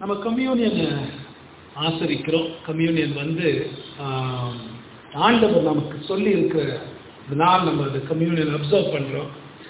நம்ம communion ஆசரிக்கிறோம் communion வந்து ஆம், ஆண்டவர் நமக்கு சொல்லி இருக்கிற நாள் நம்ம அந்த கம்யூனியன் அப்சர்வ் பண்றோம்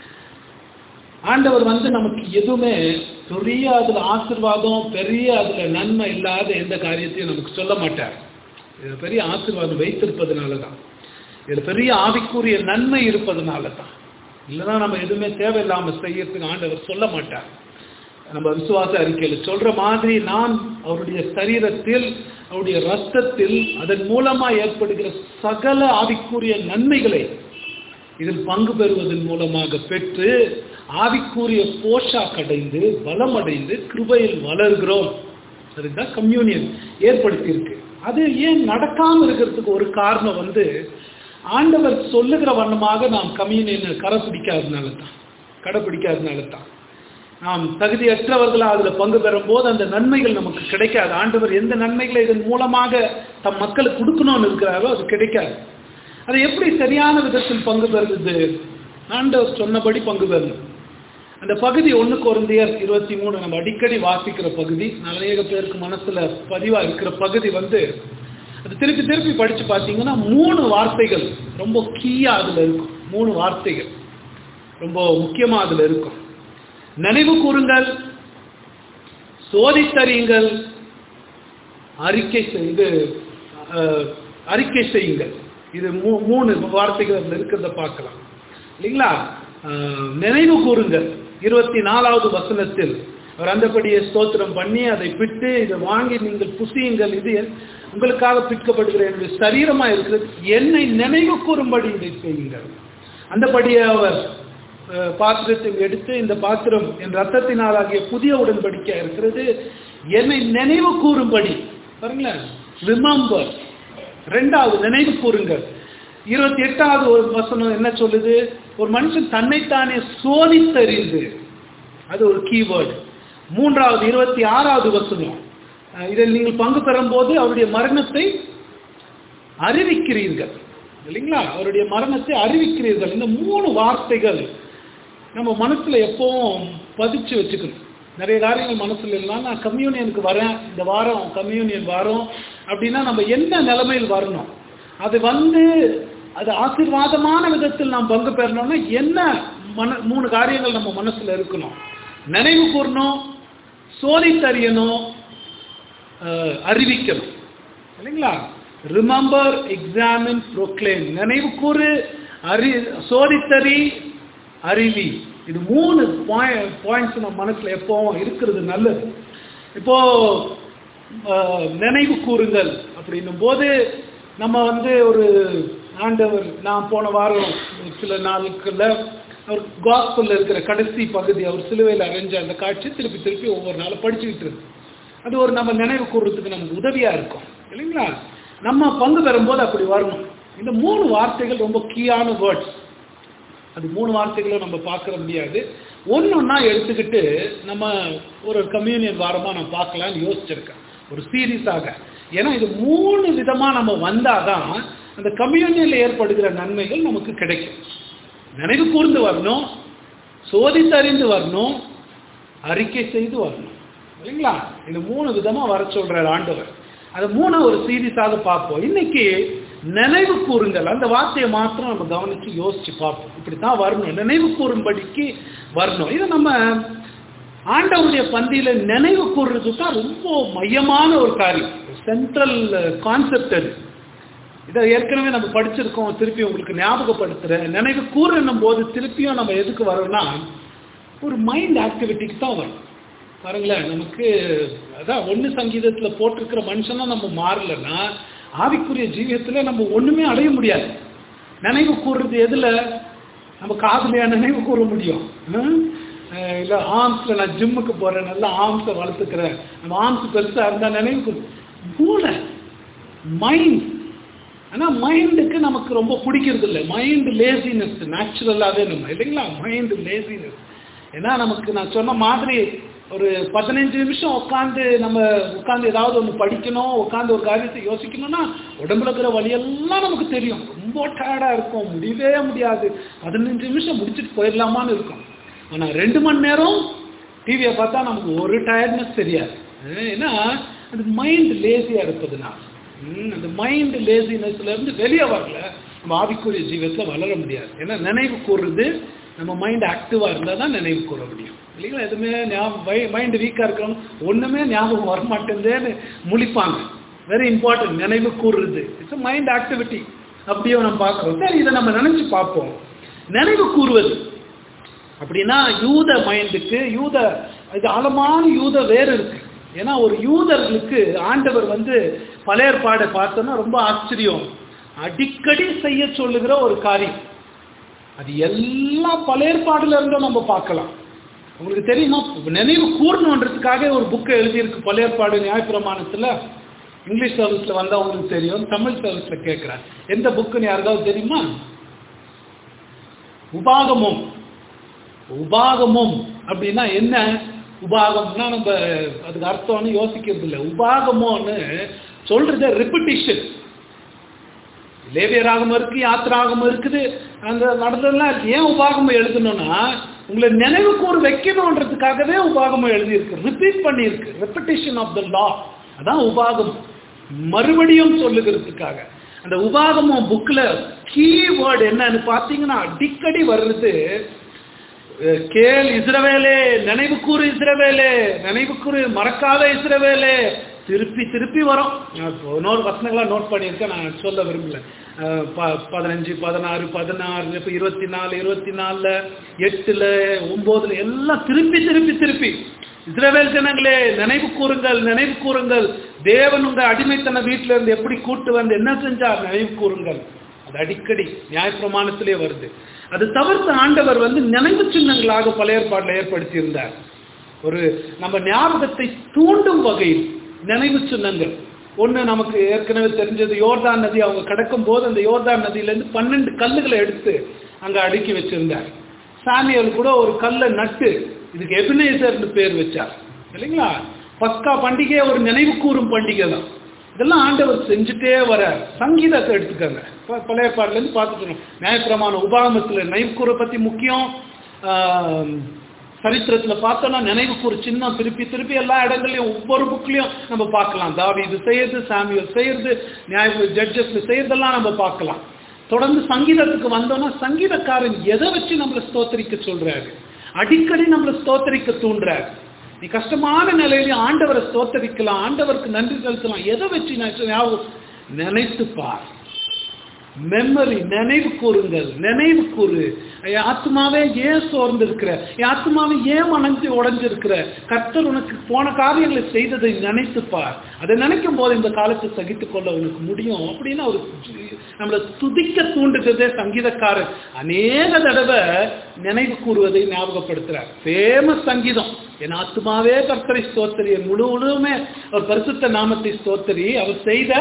ஆண்டவர் வந்து நமக்கு எதுவுமே பெரிய அதுல ஆசீர்வாதம் பெரிய அதுல நன்மை இல்லாத எந்த காரியத்தையும் நமக்கு சொல்ல மாட்டார் இதுல பெரிய ஆசீர்வாதம் வைத்திருப்பதனால தான் இதுல பெரிய ஆவிக்குரிய நன்மை இருப்பதனால தான் இல்லைன்னா நம்ம எதுவுமே தேவையில்லாம செய்யறதுக்கு ஆண்டவர் சொல்ல மாட்டார் நம்ம விசுவாச அறிக்கையில சொல்ற மாதிரி நான் அவருடைய சரீரத்தில் அவருடைய ரத்தத்தில் அதன் மூலமா ஏற்படுகிற சகல ஆவிக்குரிய நன்மைகளை இதில் பங்கு பெறுவதன் மூலமாக பெற்று ஆவிக்குரிய போஷாக் அடைந்து பலம் அடைந்து கிருபையில் வளர்கிறோம் அதுதான் கம்யூனியன் ஏற்படுத்தி இருக்கு அது ஏன் நடக்காம இருக்கிறதுக்கு ஒரு காரணம் வந்து ஆண்டவர் சொல்லுகிற வண்ணமாக நாம் கம்யூனியனை கடைப்பிடிக்காதனால தான் கடைப்பிடிக்காதனால தான் நாம் தகுதியற்றவர்களா அதுல பங்கு பெறும் போது அந்த நன்மைகள் நமக்கு கிடைக்காது ஆண்டவர் எந்த நன்மைகளை இதன் மூலமாக தம் மக்களுக்கு கொடுக்கணும்னு இருக்கிறாரோ அது கிடைக்காது அது எப்படி சரியான விதத்தில் பங்கு பெறுது ஆண்டவர் சொன்னபடி பங்கு பெறணும் அந்த பகுதி ஒன்று குழந்தையர் இருபத்தி மூணு நம்ம அடிக்கடி வாசிக்கிற பகுதி நிறைய பேருக்கு மனசுல பதிவா இருக்கிற பகுதி வந்து அது திருப்பி திருப்பி படிச்சு பார்த்தீங்கன்னா மூணு வார்த்தைகள் ரொம்ப கீயா அதுல இருக்கும் மூணு வார்த்தைகள் ரொம்ப முக்கியமா அதுல இருக்கும் நினைவு கூறுங்கள் சோதித்தறியுங்கள் அறிக்கை செய்து அஹ், அறிக்கை செய்யுங்கள் இது மூ- மூணு வார்த்தைகள் அதுல இருக்கிறத பார்க்கலாம் இல்லைங்களா அஹ், நினைவு கூறுங்கள் இருபத்தி நாலாவது வசனத்தில் அவர் அந்தபடியே ஸ்தோத்திரம் பண்ணி அதை பிட்டு இதை வாங்கி நீங்கள் புசியுங்கள் இது என்- உங்களுக்காக பிற்கப்படுகிற என்னுடைய சரீரமா இருக்கிறது என்னை நினைவு கூறும்படி இதை செய்யுங்கள் அந்தபடியே அவர் அஹ், பாத்திரத்தை எடுத்து இந்த பாத்திரம் என் ரத்தத்தினாலாகிய புதிய உடன்படிக்கை இருக்கிறது என்னை நினைவு கூறும்படி பாருங்களேன் ரிமம்பர் ரெண்டாவது நினைவு கூறுங்கள் இருபத்தி எட்டாவது ஒரு வசனம் என்ன சொல்லுது ஒரு மனுஷன் தன்னைத்தானே சோதித்தறிந்து அது ஒரு கீவேர்டு மூன்றாவது இருபத்தி ஆறாவது வசனம் அஹ், இதில் நீங்கள் பங்கு பெறும்போது அவருடைய மரணத்தை அறிவிக்கிறீர்கள் இல்லைங்களா அவருடைய மரணத்தை அறிவிக்கிறீர்கள் இந்த மூணு வார்த்தைகள் நம்ம மனசுல எப்பவும் பதிச்சு வச்சுக்கணும் நிறைய காரியங்கள் மனசுல இல்லைனா நான் கம்யூனியனுக்கு வரேன் இந்த வாரம் கம்யூனியன் வாரம் அப்படின்னா நம்ம என்ன நிலைமையில் வரணும் அது வந்து அது ஆசீர்வாதமான விதத்தில் நாம் பங்கு பெறணும்னா என்ன மன மூணு காரியங்கள் நம்ம மனசுல இருக்கணும் நினைவு கூறணும் சோதித்தறியணும் அஹ், அறிவிக்கணும் இல்லைங்களா ரிமெம்பர் எக்ஸாமின் ப்ரோக்ளைம் நினைவு கூறு அறி சோதித்தறி அறிவி இது மூணு பாயிண்ட்ஸ் நம்ம மனசுல எப்பவும் இருக்கிறது நல்லது இப்போ அஹ், நினைவு கூறுங்கள் அப்படின்னும் போது நம்ம வந்து ஒரு ஆண்டவர் நான் போன வாரம் சில நாட்கள்ல அவர் காஸ்பல்ல இருக்கிற கடைசி பகுதி அவர் சிலுவையில் அரைஞ்ச அந்த காட்சி திருப்பி திருப்பி ஒவ்வொரு நாளும் படிச்சுக்கிட்டு இருக்கு அது ஒரு நம்ம நினைவு கூறுறதுக்கு நமக்கு உதவியா இருக்கும் இல்லைங்களா நம்ம பங்கு பெறும்போது அப்படி வரணும் இந்த மூணு வார்த்தைகள் ரொம்ப கீயான வேர்ட்ஸ் அது மூணு வார்த்தைகளும் நம்ம பார்க்கற முடியாது ஒன்று ஒன்றா எடுத்துக்கிட்டு நம்ம ஒரு கம்யூனியன் வாரமாக நான் பார்க்கலாம்னு யோசிச்சிருக்கேன் ஒரு சீரியஸாக ஏன்னா இது மூணு விதமாக நம்ம வந்தாதான் அந்த கம்யூனியனில் ஏற்படுகிற நன்மைகள் நமக்கு கிடைக்கும் நினைவு கூர்ந்து வரணும் சோதித்தறிந்து வரணும் அறிக்கை செய்து வரணும் இல்லைங்களா இந்த மூணு விதமா வர சொல்றார் ஆண்டவர் அது மூணு ஒரு சீரியஸாக பார்ப்போம் இன்னைக்கு நினைவு கூறுங்கள் அந்த வார்த்தையை மாத்திரம் நம்ம கவனிச்சு யோசிச்சு பார்ப்போம் இப்படித்தான் வரணும் நினைவு கூறும்படிக்கு வரணும் இது நம்ம ஆண்டவருடைய பந்தியில நினைவு கூறுறது தான் ரொம்ப மையமான ஒரு காரியம் சென்ட்ரல் கான்செப்ட் அது இதை ஏற்கனவே நம்ம படிச்சிருக்கோம் திருப்பி உங்களுக்கு ஞாபகப்படுத்துறேன் நினைவு கூறணும் போது திருப்பியும் நம்ம எதுக்கு வரோம்னா ஒரு மைண்ட் ஆக்டிவிட்டிக்கு தான் வரும் பாருங்களேன் நமக்கு அதான் ஒன்று சங்கீதத்தில் போட்டிருக்கிற மனுஷனா நம்ம மாறலைன்னா ஆவிக்குரிய ஜீவியத்தில் நம்ம ஒன்றுமே அடைய முடியாது நினைவு கூறுறது எதில் நம்ம காதுலையா நினைவு கூற முடியும் ஹம்? அஹ் இல்ல ஆர்ம்ஸில் நான் ஜிம்முக்கு போகிறேன் நல்லா ஆர்ம்ஸை வளர்த்துக்கிறேன் நம்ம ஆர்ம்ஸ் பெருசாக இருந்தால் நினைவு கூறு மூளை மைண்ட் ஆனால் மைண்டுக்கு நமக்கு ரொம்ப பிடிக்கிறது இல்லை மைண்ட் லேசினஸ் நேச்சுரலாகவே நம்ம இல்லைங்களா மைண்டு லேசினஸ் ஏன்னா நமக்கு நான் சொன்ன மாதிரி ஒரு பதினஞ்சு நிமிஷம் உட்காந்து நம்ம உட்காந்து ஏதாவது ஒன்று படிக்கணும் உட்காந்து ஒரு காரியத்தை யோசிக்கணும்னா உடம்புல இருக்கிற வழியெல்லாம் நமக்கு தெரியும் ரொம்ப டயர்டாக இருக்கும் முடியவே முடியாது பதினஞ்சு நிமிஷம் முடிச்சுட்டு போயிடலாமான்னு இருக்கும் ஆனால் ரெண்டு மணி நேரம் டிவியை பார்த்தா நமக்கு ஒரு டயர்ட்னஸ் தெரியாது அஹ் ஏன்னா அந்த மைண்ட் லேசியா இருப்பதுனால ம், அந்த மைண்ட் லேசினஸ்ல இருந்து வெளியே வரல நம்ம ஆவிக்குரிய ஜீவத்துல வளர முடியாது ஏன்னா நினைவு கூறுறது நம்ம மைண்ட் ஆக்டிவா இருந்தா தான் நினைவு கூற முடியும் இல்லைங்களா எதுவுமே ஞாபகம் மைண்ட் வீக்கா இருக்கிறவங்க ஒண்ணுமே ஞாபகம் வர மாட்டேங்குதேன்னு முழிப்பாங்க வெரி இம்பார்ட்டன்ட் நினைவு கூறுறது இட்ஸ் மைண்ட் ஆக்டிவிட்டி அப்படியே நம்ம பார்க்குறோம் சரி இதை நம்ம நினைச்சு பார்ப்போம் நினைவு கூறுவது அப்படின்னா யூத மைண்டுக்கு யூத இது ஆழமான யூத வேறு இருக்கு ஏன்னா ஒரு யூதர்களுக்கு ஆண்டவர் வந்து பழையற்பாடை பார்த்தோன்னா ரொம்ப ஆச்சரியம் அடிக்கடி செய்ய சொல்லுகிற ஒரு காரியம் அது எல்லா பழையற்பாடுல இருந்தும் நம்ம பார்க்கலாம் உங்களுக்கு தெரியுமா நினைவு கூறணுன்றதுக்காக ஒரு புக்கை எழுதியிருக்கு பழையற்பாடு நியாயப்பிரமாணத்துல இங்கிலீஷ் சர்வீஸ்ல வந்தா உங்களுக்கு தெரியும் தமிழ் சர்வீஸ்ல கேட்கிறேன் எந்த புக்குன்னு யாருக்காவது தெரியுமா உபாகமும் உபாகமும் அப்படின்னா என்ன உபாகம்னா நம்ம அதுக்கு அர்த்தம்னு யோசிக்கிறது இல்லை உபாகமோன்னு சொல்றது ரெப்பிட்டிஷன் லேவியராகமும் இருக்கு யாத்திராகமும் இருக்குது அந்த நடந்ததெல்லாம் இருக்கு ஏன் உபாகமம் எழுதணும்னா உங்களை நினைவு கூறு வைக்கணுன்றதுக்காகவே உபாகமம் எழுதியிருக்கு ரிப்பீட் பண்ணியிருக்கு ரெப்பிட்டிஷன் ஆஃப் த லா அதான் உபாகம் மறுபடியும் சொல்லுகிறதுக்காக அந்த உபாகமம் புக்கில் கீவேர்டு என்னன்னு பார்த்தீங்கன்னா அடிக்கடி வர்றது அஹ், கேள் இஸ்ரவேலே நினைவு கூறு இஸ்ரவேலே நினைவு கூறு மறக்காத இஸ்ரவேலே திருப்பி திருப்பி வரும் நான் இப்போ இன்னொரு வசனங்களா நோட் பண்ணியிருக்கேன் நான் சொல்ல விரும்பல அஹ், ப- பதினஞ்சு பதினாறு பதினாறு இப்போ இருபத்தி நாலு இருபத்தி நாலுல எட்டுல ஒன்பதுல எல்லாம் திருப்பி திருப்பி திருப்பி இஸ்ரவேல் ஜனங்களே நினைவு கூறுங்கள் நினைவு கூறுங்கள் தேவன் உங்க அடிமைத்தன வீட்டில இருந்து எப்படி கூட்டு வந்து என்ன செஞ்சார் நினைவு கூறுங்கள் அது அடிக்கடி நியாயப்பிரமாணத்திலே வருது அது தவிர்த்து ஆண்டவர் வந்து நினைவு சின்னங்களாக பழைய ஏற்பாட்டில் ஏற்படுத்தி இருந்தார் ஒரு நம்ம ஞாபகத்தை தூண்டும் வகையில் நினைவு சின்னங்கள் ஒண்ணு நமக்கு ஏற்கனவே தெரிஞ்சது யோர்தான் நதி அவங்க கடக்கும் போது அந்த யோர்தான் நதியிலேருந்து பன்னெண்டு கல்லுகளை எடுத்து அங்க அடுக்கி வச்சிருந்தார் சாமியல் கூட ஒரு கல்லை நட்டு இதுக்கு எபினேசர்னு பேர் வச்சார் இல்லைங்களா பஸ்கா பண்டிகை ஒரு நினைவு கூறும் பண்டிகை தான் இதெல்லாம் ஆண்டவர் செஞ்சுட்டே வர சங்கீதத்தை எடுத்துக்கங்க ப- பழைய பாடலேருந்து பார்த்துக்கணும் நியாயப்பிரமாண உபாகமத்தில் நினைவு கூற பற்றி முக்கியம் ஆம், சரித்திரத்துல பார்த்தோம்னா நினைவு கூறு சின்னம் திருப்பி திருப்பி எல்லா இடங்கள்லையும் ஒவ்வொரு புக்லையும் நம்ம பார்க்கலாம் தாவி இது செய்யறது சாமியல் செய்யறது நியாய ஜட்ஜஸ்ல செய்யறதெல்லாம் நம்ம பார்க்கலாம் தொடர்ந்து சங்கீதத்துக்கு வந்தோம்னா சங்கீதக்காரன் எதை வச்சு நம்மளை ஸ்தோத்தரிக்க சொல்றாரு அடிக்கடி நம்மளை ஸ்தோத்தரிக்க தூண்டுறாரு நீ கஷ்டமான நிலையில ஆண்டவரை ஸ்தோத்தரிக்கலாம் ஆண்டவருக்கு நன்றி செலுத்தலாம் எதை வச்சு நான் ஞாபகம் நினைத்து பார் மெமரி நினைவு கூறுங்கள் நினைவு கூறு என் ஆத்மாவே ஏன் சோர்ந்து இருக்கிற என் ஆத்மாவே ஏன் மனஞ்சு உடைஞ்சிருக்கிற கர்த்தர் உனக்கு போன காரியங்களை செய்ததை நினைத்து பார் அதை நினைக்கும் போது இந்த காலத்தை சகித்துக் கொள்ள உனக்கு முடியும் அப்படின்னு ஒரு நம்மளை துதிக்க தூண்டுகிறதே சங்கீதக்காரர் அநேக தடவை நினைவு கூறுவதை ஞாபகப்படுத்துறார் ஃபேமஸ் சங்கீதம் என் ஆத்மாவே கர்த்தரை ஸ்தோத்தரி என் முழு முழுமே அவர் பரிசுத்த நாமத்தை ஸ்தோத்தரி அவர் செய்த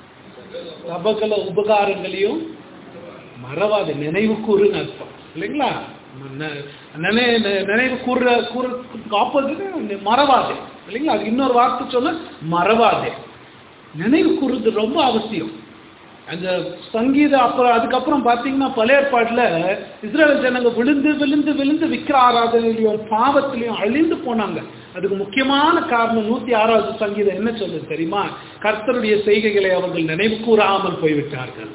சபகல உபகாரங்களையும் மறவாது நினைவு கூறுன்னு அர்த்தம் இல்லைங்களா ந- நினை நி- நினைவு கூறுற கூறு ஆப்போசிட் மறவாதே இல்லைங்களா அது இன்னொரு வார்த்தை சொன்ன மறவாதே நினைவு கூறுறது ரொம்ப அவசியம் அந்த சங்கீத அப்புறம் அதுக்கப்புறம் பார்த்தீங்கன்னா பழைய ஏற்பாட்டில் இஸ்ரேல் ஜனங்க விழுந்து விழுந்து விழுந்து விக்கிர ஆராதனையிலையும் பாவத்திலையும் அழிந்து போனாங்க அதுக்கு முக்கியமான காரணம் நூத்தி ஆறாவது சங்கீதம் என்ன சொல்லுது தெரியுமா கர்த்தருடைய செய்கைகளை அவர்கள் நினைவு கூறாமல் போய்விட்டார்கள்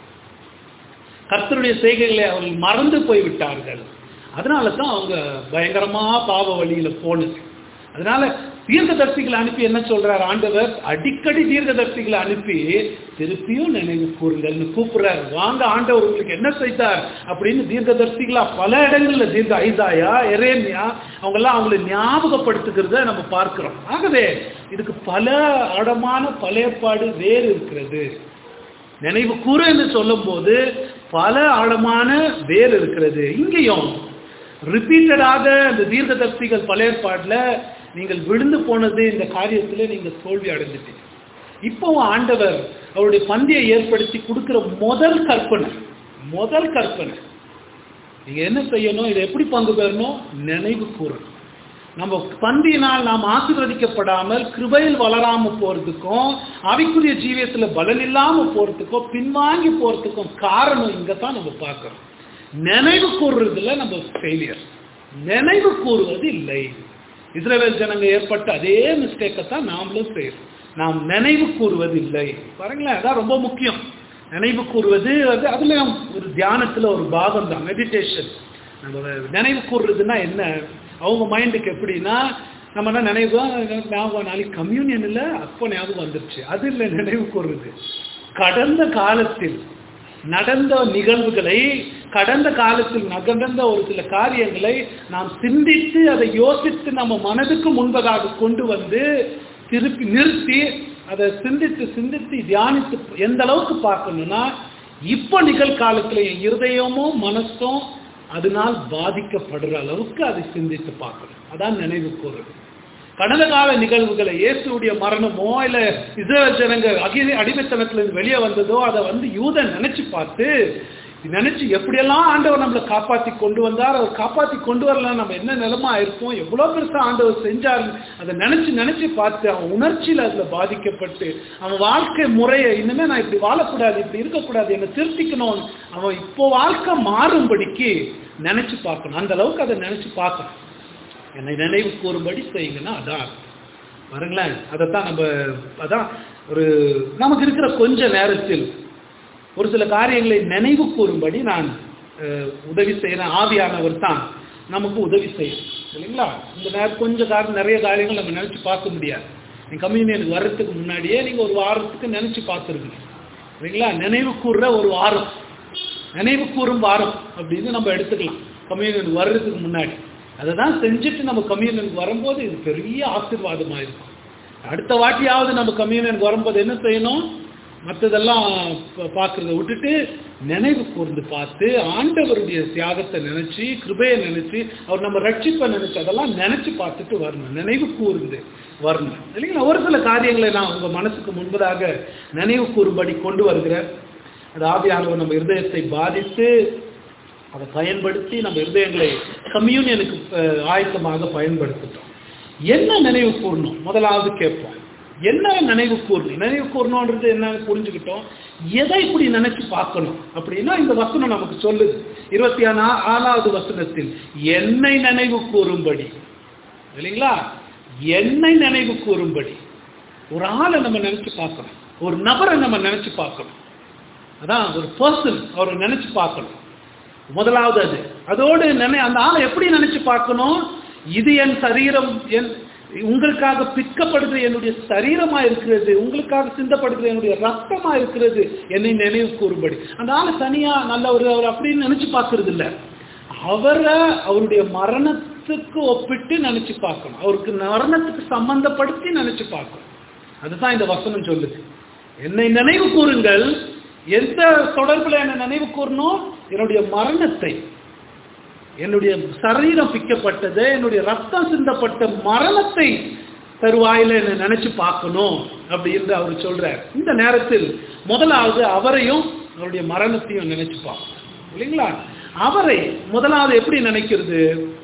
கர்த்தருடைய செய்கைகளை அவர்கள் மறந்து போய்விட்டார்கள் அதனால தான் அவங்க பயங்கரமா பாவ வழியில போனது அதனால தீர்க்கதர்சிகளை அனுப்பி என்ன சொல்றார் ஆண்டவர் அடிக்கடி தீர்க்கதர்சிகளை அனுப்பி திருப்பியும் நினைவு கூறுங்கள்னு கூப்பிடுறாரு வாங்க ஆண்டவர் உங்களுக்கு என்ன செய்தார் அப்படின்னு தீர்க்கதர்சிகளா பல இடங்கள்ல தீர்க்க ஐதாயா எரேமியா அவங்க எல்லாம் அவங்களை ஞாபகப்படுத்துகிறத நம்ம பார்க்கிறோம் ஆகவே இதுக்கு பல ஆழமான பழையப்பாடு வேறு இருக்கிறது நினைவு கூறு என்று சொல்லும்போது பல ஆழமான வேர் இருக்கிறது இங்கேயும் ரிப்பீட்டடாக இந்த தீர்க்கதர்சிகள் பழையற்பாட்டில் நீங்கள் விழுந்து போனது இந்த காரியத்தில் நீங்கள் தோல்வி அடைஞ்சிட்டீங்க இப்போவும் ஆண்டவர் அவருடைய பந்தியை ஏற்படுத்தி கொடுக்கிற முதல் கற்பனை முதல் கற்பனை நீங்க என்ன செய்யணும் இதை எப்படி பங்கு பெறணும் நினைவு கூறணும் நம்ம பந்தியினால் நாம் ஆசீர்வதிக்கப்படாமல் கிருபையில் வளராம போறதுக்கும் ஆவிக்குரிய ஜீவியத்துல பலன் இல்லாம போறதுக்கும் பின்வாங்கி போறதுக்கும் காரணம் இங்க தான் நம்ம பார்க்கிறோம் நினைவு கூறுறதுல நம்ம ஃபெயிலியர் நினைவு கூறுவது இல்லை இஸ்ரேல் ஜனங்க ஏற்பட்ட அதே மிஸ்டேக்கை தான் நாமளும் செய்யறோம் நாம் நினைவு கூறுவதில்லை பாருங்களேன் அதான் ரொம்ப முக்கியம் நினைவு கூறுவது அது அதுல ஒரு தியானத்துல ஒரு பாகம் தான் மெடிடேஷன் நம்ம நினைவு கூறுறதுன்னா என்ன அவங்க மைண்டுக்கு எப்படின்னா நம்ம என்ன நினைவு ஞாபகம் நாளைக்கு கம்யூனியன் இல்லை அப்போ ஞாபகம் வந்துருச்சு அது இல்லை நினைவு கூறுறது கடந்த காலத்தில் நடந்த நிகழ்வுகளை கடந்த காலத்தில் நடந்த ஒரு சில காரியங்களை நாம் சிந்தித்து அதை யோசித்து நம்ம மனதுக்கு முன்பதாக கொண்டு வந்து திருப்பி நிறுத்தி அதை சிந்தித்து சிந்தித்து தியானித்து எந்த அளவுக்கு பார்க்கணும்னா இப்போ நிகழ்காலத்தில் என் இருதயமும் மனசும் அதனால் பாதிக்கப்படுற அளவுக்கு அதை சிந்தித்து பார்க்கணும் அதான் நினைவு கூறுறது கடந்த கால நிகழ்வுகளை இயேசுடைய மரணமோ இல்ல இஸ்ரேல் ஜனங்க அகில அடிமைத்தனத்துல இருந்து வெளியே வந்ததோ அதை வந்து யூதன் நினைச்சு பார்த்து நினைச்சு எப்படியெல்லாம் ஆண்டவர் நம்மளை காப்பாத்தி கொண்டு வந்தார் அவர் காப்பாத்தி கொண்டு வரலாம் நம்ம என்ன நிலமா இருக்கும் எவ்வளவு பெருசா ஆண்டவர் செஞ்சார் அதை நினைச்சு நினைச்சு பார்த்து அவன் உணர்ச்சியில அதுல பாதிக்கப்பட்டு அவன் வாழ்க்கை முறையை இனிமே நான் இப்படி வாழக்கூடாது இப்படி இருக்கக்கூடாது என்னை திருத்திக்கணும் அவன் இப்போ வாழ்க்கை மாறும்படிக்கு நினைச்சு பார்க்கணும் அந்த அளவுக்கு அதை நினைச்சு பார்க்கணும் என்னை நினைவு கூறும்படி செய்யுங்கன்னா அதான் பாருங்களேன் அதைத்தான் நம்ம அதான் ஒரு நமக்கு இருக்கிற கொஞ்ச நேரத்தில் ஒரு சில காரியங்களை நினைவு கூறும்படி நான் அஹ், உதவி செய்கிறேன் ஆவியானவர் தான் நமக்கு உதவி செய்யும் இல்லைங்களா இந்த நேரம் கொஞ்ச காரணம் நிறைய காரியங்கள் நம்ம நினைச்சு பார்க்க முடியாது நீங்க கம்யூனியனுக்கு வர்றதுக்கு முன்னாடியே நீங்க ஒரு வாரத்துக்கு நினைச்சு பார்த்துருக்கணும் இல்லைங்களா நினைவு கூறுற ஒரு வாரம் நினைவு கூறும் வாரம் அப்படின்னு நம்ம எடுத்துக்கலாம் கம்யூனியனுக்கு வர்றதுக்கு முன்னாடி அதை தான் செஞ்சுட்டு நம்ம கம்யூனியனுக்கு வரும்போது இது பெரிய ஆசீர்வாதமாக இருக்கும் அடுத்த வாட்டியாவது நம்ம கம்யூனியனுக்கு வரும்போது என்ன செய்யணும் மற்றதெல்லாம் பா- பார்க்கறத விட்டுட்டு நினைவு கூர்ந்து பார்த்து ஆண்டவருடைய தியாகத்தை நினைச்சு கிருபையை நினைச்சு அவர் நம்ம ரட்சிப்பை நினைச்சு அதெல்லாம் நினைச்சு பார்த்துட்டு வரணும் நினைவு கூர்ந்து வரணும் இல்லைங்களா ஒரு சில காரியங்களை நான் உங்க மனசுக்கு முன்பதாக நினைவு கூறும்படி கொண்டு வருகிறேன் அது ஆவியானவர் நம்ம இருதயத்தை பாதித்து அதை பயன்படுத்தி நம்ம இருதயங்களை கம்யூனியனுக்கு அஹ், ஆயத்தமாக பயன்படுத்திட்டோம் என்ன நினைவு கூறணும் முதலாவது கேட்போம் என்ன நினைவு கூறணும் நினைவு கூறணுன்றது என்னன்னு புரிஞ்சுக்கிட்டோம் எதை இப்படி நினைச்சு பார்க்கணும் அப்படின்னா இந்த வசனம் நமக்கு சொல்லுது இருபத்தி ஆனா- ஆறாவது வசனத்தில் என்னை நினைவு கூறும்படி இல்லைங்களா என்னை நினைவு கூறும்படி ஒரு ஆளை நம்ம நினைச்சு பார்க்கணும் ஒரு நபரை நம்ம நினைச்சு பார்க்கணும் அதான் ஒரு பர்சன் அவரை நினைச்சு பார்க்கணும் முதலாவது அது அதோடு நினை அந்த ஆளை எப்படி நினைச்சு பார்க்கணும் இது என் சரீரம் என் உங்களுக்காக பிற்கப்படுகிற என்னுடைய சரீரமா இருக்கிறது உங்களுக்காக சிந்தப்படுகிற என்னுடைய ரத்தமா இருக்கிறது என்னை நினைவு கூறும்படி அந்த ஆளை தனியா நல்லவர் அவர் அப்படின்னு நினைச்சு பார்க்கறது இல்ல அவரை அவருடைய மரணத்துக்கு ஒப்பிட்டு நினைச்சு பார்க்கணும் அவருக்கு மரணத்துக்கு சம்பந்தப்படுத்தி நினைச்சு பார்க்கணும் அதுதான் இந்த வசனம் சொல்லுது என்னை நினைவு கூறுங்கள் எந்த தொடர்புல என்னை நினைவு கூறணும் என்னுடைய மரணத்தை என்னுடைய சரீரம் பிக்கப்பட்டது என்னுடைய ரத்தம் சிந்தப்பட்ட மரணத்தை தருவாயில என்னை நினைச்சு பார்க்கணும் அப்படின்னு அவர் சொல்றார் இந்த நேரத்தில் முதலாவது அவரையும் அவருடைய மரணத்தையும் நினைச்சு பார்க்கணும் இல்லைங்களா அவரை முதலாவது எப்படி நினைக்கிறது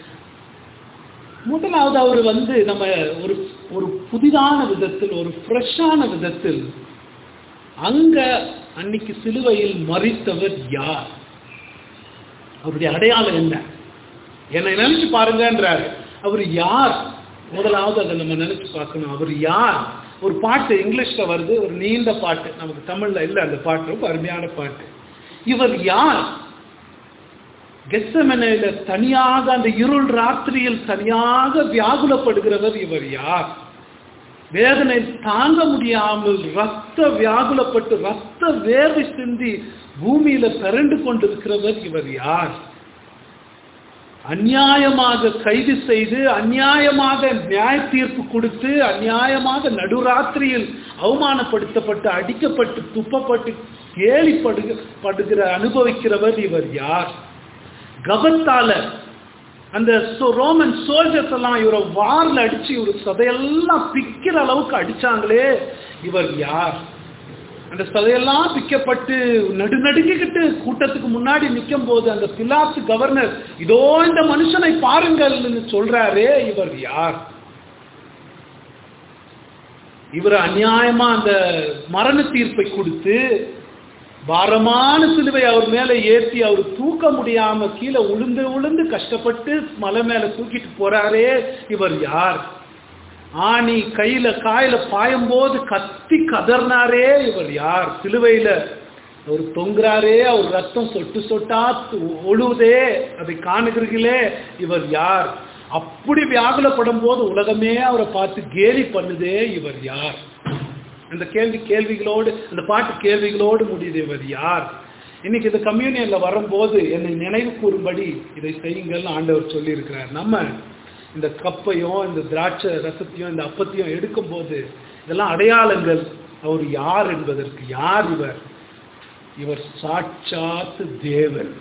முதலாவது அவர் வந்து நம்ம ஒரு ஒரு புதிதான விதத்தில் ஒரு ஃப்ரெஷ்ஷான விதத்தில் அங்க அன்னைக்கு சிலுவையில் மறித்தவர் யார் அவருடைய அடையாளம் என்ன என்னை நினைச்சு பாருங்கன்றாரு அவர் யார் முதலாவது அதை நம்ம நினைச்சு பார்க்கணும் அவர் யார் ஒரு பாட்டு இங்கிலீஷ்ல வருது ஒரு நீண்ட பாட்டு நமக்கு தமிழ்ல இல்ல அந்த பாட்டு ரொம்ப அருமையான பாட்டு இவர் யார் கெத்தமனையில தனியாக அந்த இருள் ராத்திரியில் தனியாக வியாகுலப்படுகிறவர் இவர் யார் வேதனை தாங்க முடியாமல் ரத்த வியாகுலப்பட்டு ரத்த வேர்வை சிந்தி பூமியில பிறண்டு கொண்டிருக்கிறவர் இவர் யார் அநியாயமாக கைது செய்து அநியாயமாக நியாய தீர்ப்பு கொடுத்து அநியாயமாக நடுராத்திரியில் அவமானப்படுத்தப்பட்டு அடிக்கப்பட்டு துப்பப்பட்டு கேலிப்படுக படுகிற அனுபவிக்கிறவர் இவர் யார் கபத்தால அந்த சோ- ரோமன் சோல்ஜர்ஸ் எல்லாம் இவரை வார்ல அடிச்சு இவரு சதையெல்லாம் பிக்கிற அளவுக்கு அடிச்சாங்களே இவர் யார் அந்த சதையெல்லாம் பிக்கப்பட்டு நடுநடுங்கிக்கிட்டு கூட்டத்துக்கு முன்னாடி நிற்கும் போது அந்த பிலாத்து கவர்னர் இதோ இந்த மனுஷனை பாருங்கள்னு சொல்றாரே இவர் யார் இவர் அநியாயமா அந்த மரண தீர்ப்பை கொடுத்து பாரமான சிலுவை அவர் மேல ஏற்றி அவர் தூக்க முடியாம கீழே உளுந்து உளுந்து கஷ்டப்பட்டு மலை மேல தூக்கிட்டு போறாரே இவர் யார் ஆணி கையில காயில பாயும் போது கத்தி கதர்னாரே இவர் யார் சிலுவையில அவர் தொங்குறாரே அவர் ரத்தம் சொட்டு சொட்டா து- ஒழுகுதே அதை காணுகிறீர்களே இவர் யார் அப்படி வியாகுலப்படும் போது உலகமே அவரை பார்த்து கேலி பண்ணுதே இவர் யார் அந்த கேள்வி கேள்விகளோடு அந்த பாட்டு கேள்விகளோடு முடியுது இவர் யார் இன்னைக்கு இந்த கம்யூனியன்ல வரும்போது என்னை நினைவு கூறும்படி இதை செய்யுங்கள்னு ஆண்டவர் சொல்லியிருக்கிறார் நம்ம இந்த கப்பையும் இந்த திராட்சை ரசத்தையும் இந்த அப்பத்தையும் எடுக்கும்போது இதெல்லாம் அடையாளங்கள் அவர் யார் என்பதற்கு யார் இவர் இவர் சாட்சாத்து தேவன்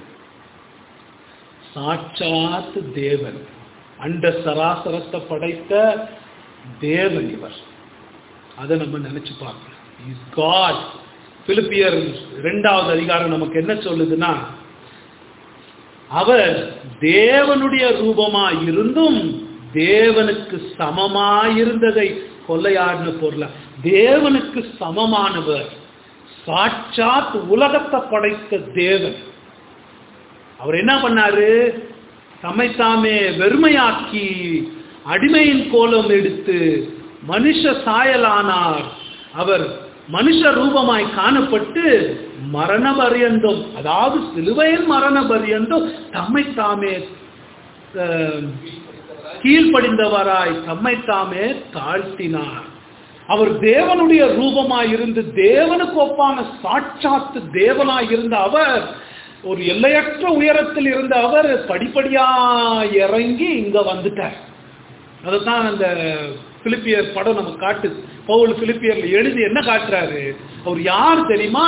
சாட்சாத்து தேவன் அண்ட சராசரத்தை படைத்த தேவன் இவர் அதை நம்ம நினைச்சு பார்க்கணும் இஸ் காட் பிலிப்பியர் இரண்டாவது அதிகாரம் நமக்கு என்ன சொல்லுதுன்னா அவர் தேவனுடைய ரூபமாய் இருந்தும் தேவனுக்கு சமமாயிருந்ததை கொள்ளையாடின பொருள தேவனுக்கு சமமானவர் சாட்சாத் உலகத்தை படைத்த தேவன் அவர் என்ன பண்ணாரு தம்மை தாமே வெறுமையாக்கி அடிமையின் கோலம் எடுத்து மனுஷ சாயலானார் அவர் மனுஷ ரூபமாய் காணப்பட்டு மரண பரியந்தம் அதாவது சிலுவையின் மரண பரியந்தம் தம்மை தாமே அஹ், கீழ்ப்படிந்தவராய் தம்மை தாமே தாழ்த்தினார் அவர் தேவனுடைய ரூபமாய் இருந்து தேவனுக்கு ஒப்பான சாட்சாத்து தேவனாய் இருந்த அவர் ஒரு எல்லையற்ற உயரத்தில் இருந்த அவர் படிப்படியா இறங்கி இங்க வந்துட்டார் அதுதான் அந்த பிலிப்பியர் படம் நம்ம காட்டுது பவுல் பிலிப்பியர்ல எழுதி என்ன காட்டுறாரு அவர் யார் தெரியுமா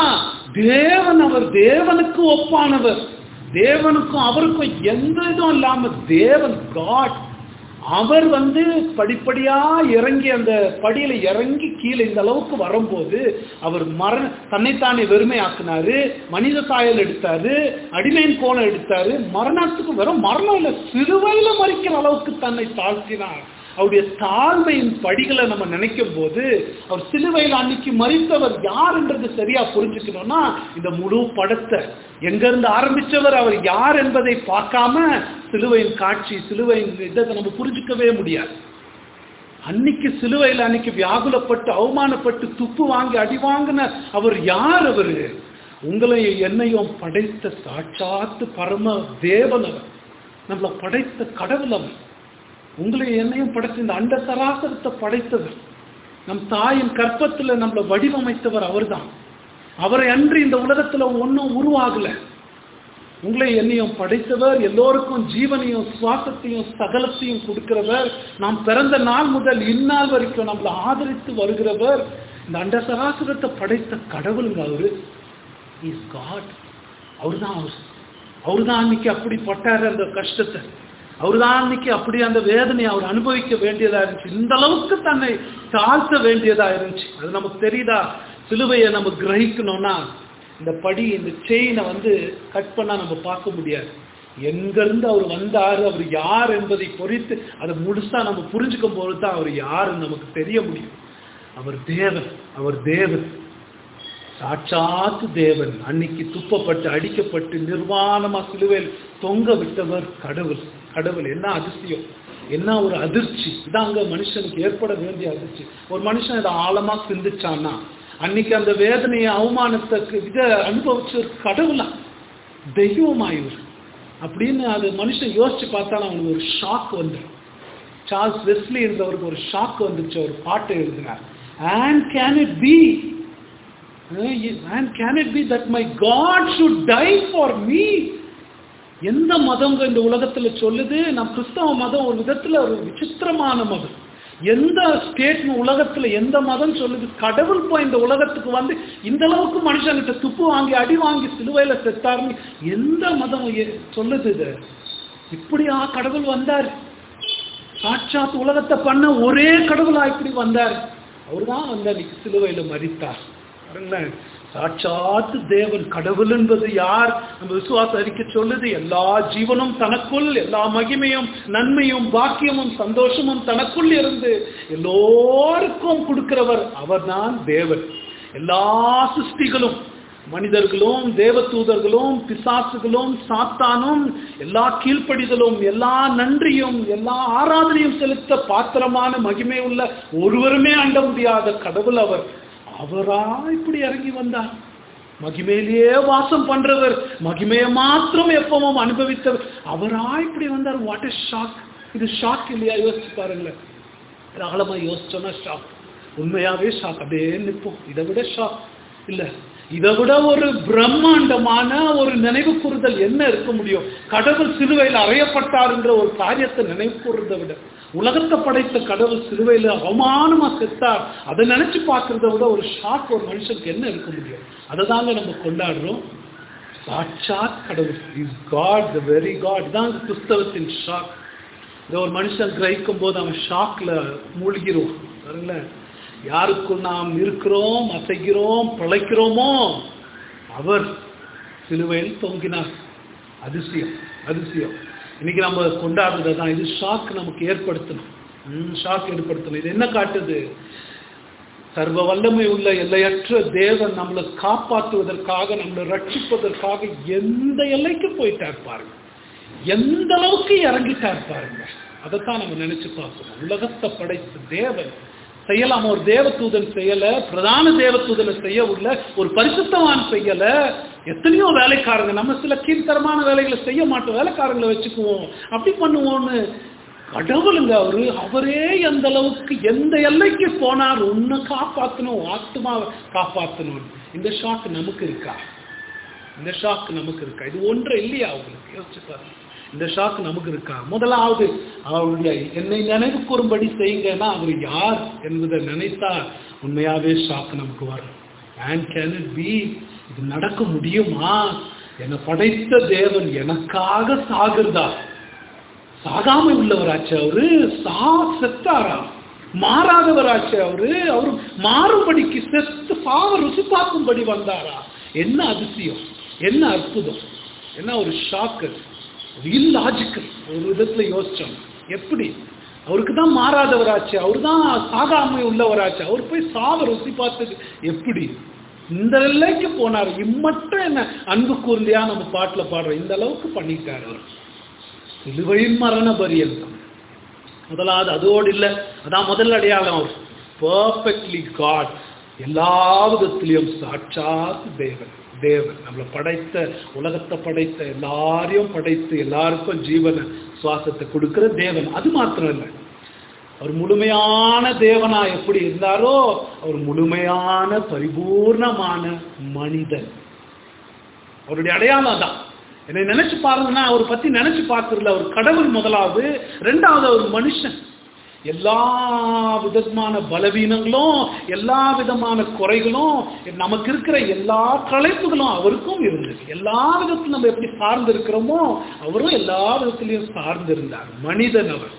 தேவன் அவர் தேவனுக்கு ஒப்பானவர் தேவனுக்கும் அவருக்கும் எந்த இதுவும் இல்லாம தேவன் காட் அவர் வந்து படிப்படியா இறங்கி அந்த படியில இறங்கி கீழே இந்த அளவுக்கு வரும்போது அவர் மரண தன்னைத்தானே வெறுமையாக்குனாரு மனித சாயல் எடுத்தாரு அடிமையின் கோலம் எடுத்தாரு மரணத்துக்கு வெறும் மரணம் இல்ல சிறுவையில மறிக்கிற அளவுக்கு தன்னை தாழ்த்தினார் அவருடைய தாழ்மையின் படிகளை நம்ம நினைக்கும் போது அவர் சிலுவையில் அன்னைக்கு மறித்தவர் யார்ன்றது சரியா புரிஞ்சுக்கணும்னா இந்த முழு படத்தை எங்கிருந்து ஆரம்பிச்சவர் அவர் யார் என்பதை பார்க்காம சிலுவையின் காட்சி சிலுவையின் இதை நம்ம புரிஞ்சுக்கவே முடியாது அன்னைக்கு சிலுவையில் அன்னைக்கு வியாகுலப்பட்டு அவமானப்பட்டு துப்பு வாங்கி அடி வாங்கின அவர் யார் அவரு உங்களையும் என்னையும் படைத்த சாட்சாத்து பரம தேவன் அவர் நம்மளை படைத்த கடவுள் அவர் உங்களையும் என்னையும் படைத்த இந்த அண்ட சராசரத்தை படைத்தவர் நம் தாயின் கற்பத்துல நம்மளை வடிவமைத்தவர் அவர்தான் அவரை அன்றி இந்த உலகத்துல ஒன்றும் உருவாகல உங்களை என்னையும் படைத்தவர் எல்லோருக்கும் ஜீவனையும் சுவாசத்தையும் சகலத்தையும் கொடுக்கிறவர் நாம் பிறந்த நாள் முதல் இந்நாள் வரைக்கும் நம்மளை ஆதரித்து வருகிறவர் இந்த அண்ட சராசரத்தை படைத்த கடவுளுங்க அவரு இஸ் காட் அவர்தான் அவர் அவர்தான் அன்னைக்கு அப்படி பட்டாரு அந்த கஷ்டத்தை அவர்தான் அன்னைக்கு அப்படி அந்த வேதனையை அவர் அனுபவிக்க வேண்டியதா இருந்துச்சு இந்த அளவுக்கு தன்னை தாழ்த்த வேண்டியதா இருந்துச்சு அது நமக்கு தெரியுதா சிலுவையை நம்ம கிரகிக்கணும்னா இந்த படி இந்த செயினை வந்து கட் பண்ணா நம்ம பார்க்க முடியாது எங்கிருந்து அவர் வந்தாரு அவர் யார் என்பதை பொறித்து அதை முழுசா நம்ம புரிஞ்சுக்கும் போது தான் அவர் யாருன்னு நமக்கு தெரிய முடியும் அவர் தேவன் அவர் தேவன் சாட்சாத்து தேவன் அன்னைக்கு துப்பப்பட்டு அடிக்கப்பட்டு நிர்வாணமா சிலுவையில் தொங்க விட்டவர் கடவுள் கடவுள் என்ன அதிசயம் என்ன ஒரு அதிர்ச்சி இதாங்க மனுஷனுக்கு ஏற்பட வேண்டிய அதிர்ச்சி ஒரு மனுஷன் இதை ஆழமா சிந்திச்சான்னா அன்னைக்கு அந்த வேதனையை அவமானத்துக்கு இதை அனுபவிச்ச ஒரு கடவுளா தெய்வமாயிவர் அப்படின்னு அது மனுஷன் யோசிச்சு பார்த்தா அவனுக்கு ஒரு ஷாக் வந்துடும் சார்ல்ஸ் வெஸ்லி என்றவருக்கு ஒரு ஷாக் வந்துச்சு ஒரு பாட்டு எழுதினார் and can it be and can it be that my God should die for me எந்த மதங்க இந்த உலகத்துல சொல்லுது நம் கிறிஸ்தவ மதம் ஒரு விதத்துல ஒரு விசித்திரமான மதம் எந்த ஸ்டேட் உலகத்துல எந்த மதம் சொல்லுது கடவுள் போய் இந்த உலகத்துக்கு வந்து இந்த அளவுக்கு மனுஷங்கிட்ட துப்பு வாங்கி அடி வாங்கி சிலுவையில செத்தாருன்னு எந்த மதம் எ- சொல்லுது இது இப்படியா கடவுள் வந்தார் சாட்சாத் உலகத்தை பண்ண ஒரே கடவுளா இப்படி வந்தார் அவர்தான் வந்து அன்னைக்கு சிலுவையில மறித்தார் பாருங்களேன் சாட்சாத்து தேவன் கடவுள் என்பது யார் நம்ம விசுவாச அறிக்கை சொல்லுது எல்லா ஜீவனும் தனக்குள் எல்லா மகிமையும் நன்மையும் பாக்கியமும் சந்தோஷமும் தனக்குள் இருந்து எல்லோருக்கும் கொடுக்கிறவர் அவர்தான் தேவன் எல்லா சிருஷ்டிகளும் மனிதர்களும் தேவதூதர்களும் பிசாசுகளும் சாத்தானும் எல்லா கீழ்ப்படிதலும் எல்லா நன்றியும் எல்லா ஆராதனையும் செலுத்த பாத்திரமான மகிமை உள்ள ஒருவருமே அண்ட முடியாத கடவுள் அவர் அவரா இப்படி இறங்கி வந்தார் மகிமையிலேயே வாசம் பண்றவர் மகிமையை மாத்திரம் எப்பவும் அனுபவித்தவர் அவரா இப்படி வந்தார் வாட் இஸ் ஷாக் இது ஷாக் இல்லையா யோசிச்சு பாருங்களேன் ஆழமா யோசிச்சோன்னா ஷாக் உண்மையாவே ஷாக் அப்படியே நிற்போம் இதை விட ஷாக் இல்ல இதை விட ஒரு பிரம்மாண்டமான ஒரு நினைவு கூறுதல் என்ன இருக்க முடியும் கடவுள் சிலுவையில் அறையப்பட்டார் என்ற ஒரு காரியத்தை நினைவு கூறுறதை விட உலகத்தை படைத்த கடவுள் சிலுவையில் அவமானமா செத்தார் அதை நினைச்சு பார்க்கறத விட ஒரு ஷாக் ஒரு மனுஷனுக்கு என்ன இருக்க முடியும் அதை தாங்க நம்ம கொண்டாடுறோம் சாட்சாத் கடவுள் is God the very God தான் கிறிஸ்தவத்தின் ஷாக் இதை ஒரு மனுஷன் கிரகிக்கும் போது அவன் ஷாக்ல மூழ்கிரும் பாருங்களேன் யாருக்குள் நாம் இருக்கிறோம் அசைக்கிறோம் பிழைக்கிறோமோ அவர் சிலுவையில் தொங்கினார் அதிசயம் அதிசயம் இன்னைக்கு நம்ம கொண்டாடுறது தான் இது ஷாக் நமக்கு ஏற்படுத்தணும் ஷாக் ஏற்படுத்தணும் இது என்ன காட்டுது சர்வ வல்லமை உள்ள எல்லையற்ற தேவன் நம்மளை காப்பாற்றுவதற்காக நம்மளை ரட்சிப்பதற்காக எந்த எல்லைக்கு போயிட்டார் பாருங்க எந்த அளவுக்கு இறங்கிட்டார் பாருங்க அதைத்தான் நம்ம நினைச்சு பார்க்கணும் உலகத்தை படைத்த தேவன் செய்யலாம் ஒரு தேவதூதன் செய்யல பிரதான தேவதூதனை செய்ய உள்ள ஒரு பரிசுத்தவான் செய்யல எத்தனையோ வேலைக்காரங்க நம்ம சில கீழ்த்தரமான வேலைகளை செய்ய மாட்டோம் வேலைக்காரங்களை வச்சுக்குவோம் அப்படி பண்ணுவோம்னு கடவுளுங்க அவரு அவரே எந்த அளவுக்கு எந்த எல்லைக்கு போனார் உன்னை காப்பாற்றணும் ஆத்மாவை காப்பாற்றணும் இந்த ஷாக் நமக்கு இருக்கா இந்த ஷாக் நமக்கு இருக்கா இது ஒன்று இல்லையா அவங்களுக்கு யோசிச்சு பாருங்க இந்த ஷாக் நமக்கு இருக்கா முதலாவது அவருடைய என்னை நினைவு கூறும்படி செய்யுங்கன்னா அவர் யார் என்பதை நினைத்தா உண்மையாவே ஷாக் நமக்கு வரும் அண்ட் கேன் இட் பி இது நடக்க முடியுமா என்னை படைத்த தேவன் எனக்காக சாகுறதா சாகாம உள்ளவராச்சு அவரு சா செத்தாரா மாறாதவராச்சு அவரு அவரு மாறும்படிக்கு செத்து சாவ ருசி பார்க்கும்படி வந்தாரா என்ன அதிசயம் என்ன அற்புதம் என்ன ஒரு ஷாக்கு இல்லாஜிக்கல் ஒரு விதத்துல யோசிச்சோம் எப்படி அவருக்கு தான் மாறாதவராச்சு அவர் தான் சாகாமை உள்ளவராச்சு அவர் போய் சாவ ருசி பார்த்தது எப்படி இந்த எல்லைக்கு போனார் இம்மட்டும் என்ன அன்பு கூர்ந்தியா நம்ம பாட்டுல பாடுறோம் இந்த அளவுக்கு பண்ணிட்டார் அவர் சிலுவையின் மரண பரியந்தம் முதலாவது அதோடு இல்லை அதான் முதல் அடையாளம் அவர் பர்ஃபெக்ட்லி காட் எல்லா விதத்திலையும் சாட்சாத் தேவன் தேவன் நம்மளை படைத்த உலகத்தை படைத்த எல்லாரையும் படைத்து எல்லாருக்கும் ஜீவன சுவாசத்தை கொடுக்கிற தேவன் அது மாத்திரம் இல்லை அவர் முழுமையான தேவனா எப்படி இருந்தாரோ அவர் முழுமையான பரிபூர்ணமான மனிதன் அவருடைய அடையாளம் தான் என்னை நினைச்சு பாருங்கன்னா அவர் பத்தி நினைச்சு பார்க்கறதுல அவர் கடவுள் முதலாவது ரெண்டாவது அவர் மனுஷன் எல்லா விதமான பலவீனங்களும் எல்லா விதமான குறைகளும் நமக்கு இருக்கிற எல்லா களைப்புகளும் அவருக்கும் இருந்தது எல்லா விதத்திலும் நம்ம எப்படி சார்ந்து இருக்கிறோமோ அவரும் எல்லா விதத்திலையும் சார்ந்து இருந்தார் மனிதன் அவர்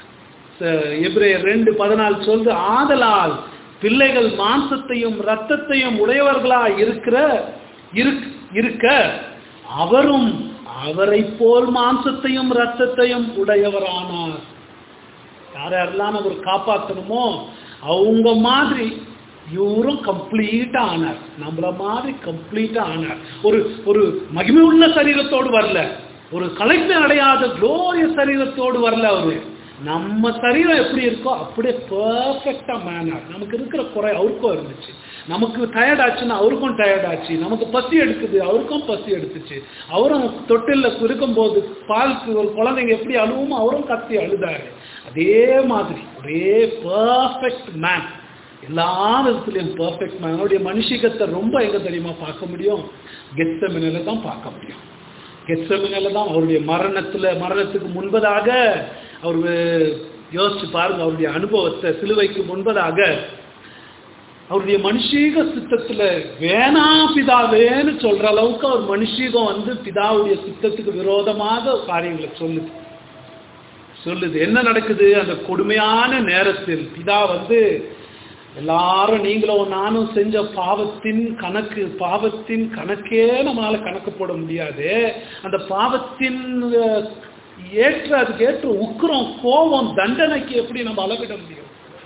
எப்ரேயர் ரெண்டு பதினாலு சொல்றது ஆதலால் பிள்ளைகள் மாம்சத்தையும் ரத்தத்தையும் உடையவர்களா இருக்கிற இருக்க அவரும் அவரை போல் மாம்சத்தையும் ரத்தத்தையும் உடையவரானார் யார் யாரெல்லாம் அவர் காப்பாற்றணுமோ அவங்க மாதிரி இவரும் கம்ப்ளீட்டா ஆனார் நம்மள மாதிரி கம்ப்ளீட்டா ஆனார் ஒரு ஒரு மகிமை உள்ள சரீரத்தோடு வரல ஒரு கலைப்பு அடையாத குளோரிய சரீரத்தோடு வரல அவரு நம்ம சரீரம் எப்படி இருக்கோ அப்படியே பர்ஃபெக்டா மேனார் நமக்கு இருக்கிற குறை அவருக்கும் இருந்துச்சு நமக்கு டயர்ட் ஆச்சுன்னா அவருக்கும் டயர்ட் ஆச்சு நமக்கு பசி எடுக்குது அவருக்கும் பசி எடுத்துச்சு அவரும் தொட்டில்ல இருக்கும்போது பாலுக்கு ஒரு குழந்தைங்க எப்படி அழுவுமோ அவரும் கத்தி அழுதாரு அதே மாதிரி ஒரே பர்ஃபெக்ட் மேன் எல்லா விதத்துலையும் பர்ஃபெக்ட் மேன் அவருடைய மனுஷிகத்தை ரொம்ப எங்க தெரியுமா பார்க்க முடியும் கெத்தமினில தான் பார்க்க முடியும் கெத்தமினில தான் அவருடைய மரணத்துல மரணத்துக்கு முன்பதாக அவர் யோசிச்சு பாருங்க அவருடைய அனுபவத்தை சிலுவைக்கு முன்பதாக அவருடைய மனுஷீக சித்தத்துல வேணா பிதாவேன்னு சொல்ற அளவுக்கு அவர் மனுஷீகம் வந்து பிதாவுடைய சித்தத்துக்கு விரோதமாக காரியங்களை சொல்லுது சொல்லுது என்ன நடக்குது அந்த கொடுமையான நேரத்தில் பிதா வந்து எல்லாரும் நீங்களும் நானும் செஞ்ச பாவத்தின் கணக்கு பாவத்தின் கணக்கே நம்மளால கணக்கு போட முடியாது அந்த பாவத்தின் ஏற்ற அதுக்கு ஏற்ற உக்கிரம் கோபம் தண்டனைக்கு எப்படி நம்ம அளவிட முடியும்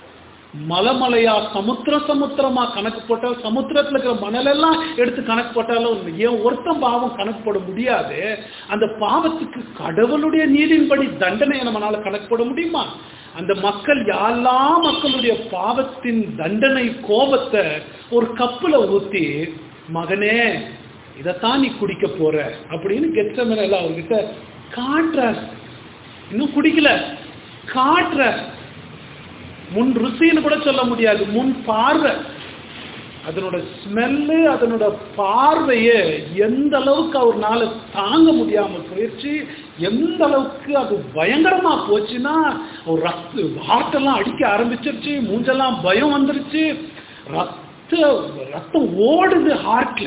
மலமலையா சமுத்திர சமுத்திரமா கணக்கு போட்டால் சமுத்திரத்துல இருக்கிற மணலெல்லாம் எடுத்து கணக்கு போட்டாலும் ஏன் ஒருத்தன் பாவம் கணக்கு போட முடியாது அந்த பாவத்துக்கு கடவுளுடைய நீதியின்படி தண்டனையை நம்மளால கணக்கு போட முடியுமா அந்த மக்கள் யாரெல்லாம் மக்களுடைய பாவத்தின் தண்டனை கோபத்தை ஒரு கப்புல ஊத்தி மகனே இதைத்தான் நீ குடிக்க போற அப்படின்னு கெச்சமேல அவர்கிட்ட காட்டுறார் இன்னும் குடிக்கல காட்டுற முன் ருசின்னு கூட சொல்ல முடியாது முன் பார்வை அதனோட ஸ்மெல்லு அதனோட பார்வையே எந்த அளவுக்கு அவர்னால தாங்க முடியாம போயிடுச்சு எந்த அளவுக்கு அது பயங்கரமா போச்சுன்னா ஒரு ரத்த ஹார்ட்டெல்லாம் அடிக்க ஆரம்பிச்சிருச்சு மூஞ்செல்லாம் பயம் வந்துருச்சு ரத்த ரத்தம் ஓடுது ஹார்ட்ல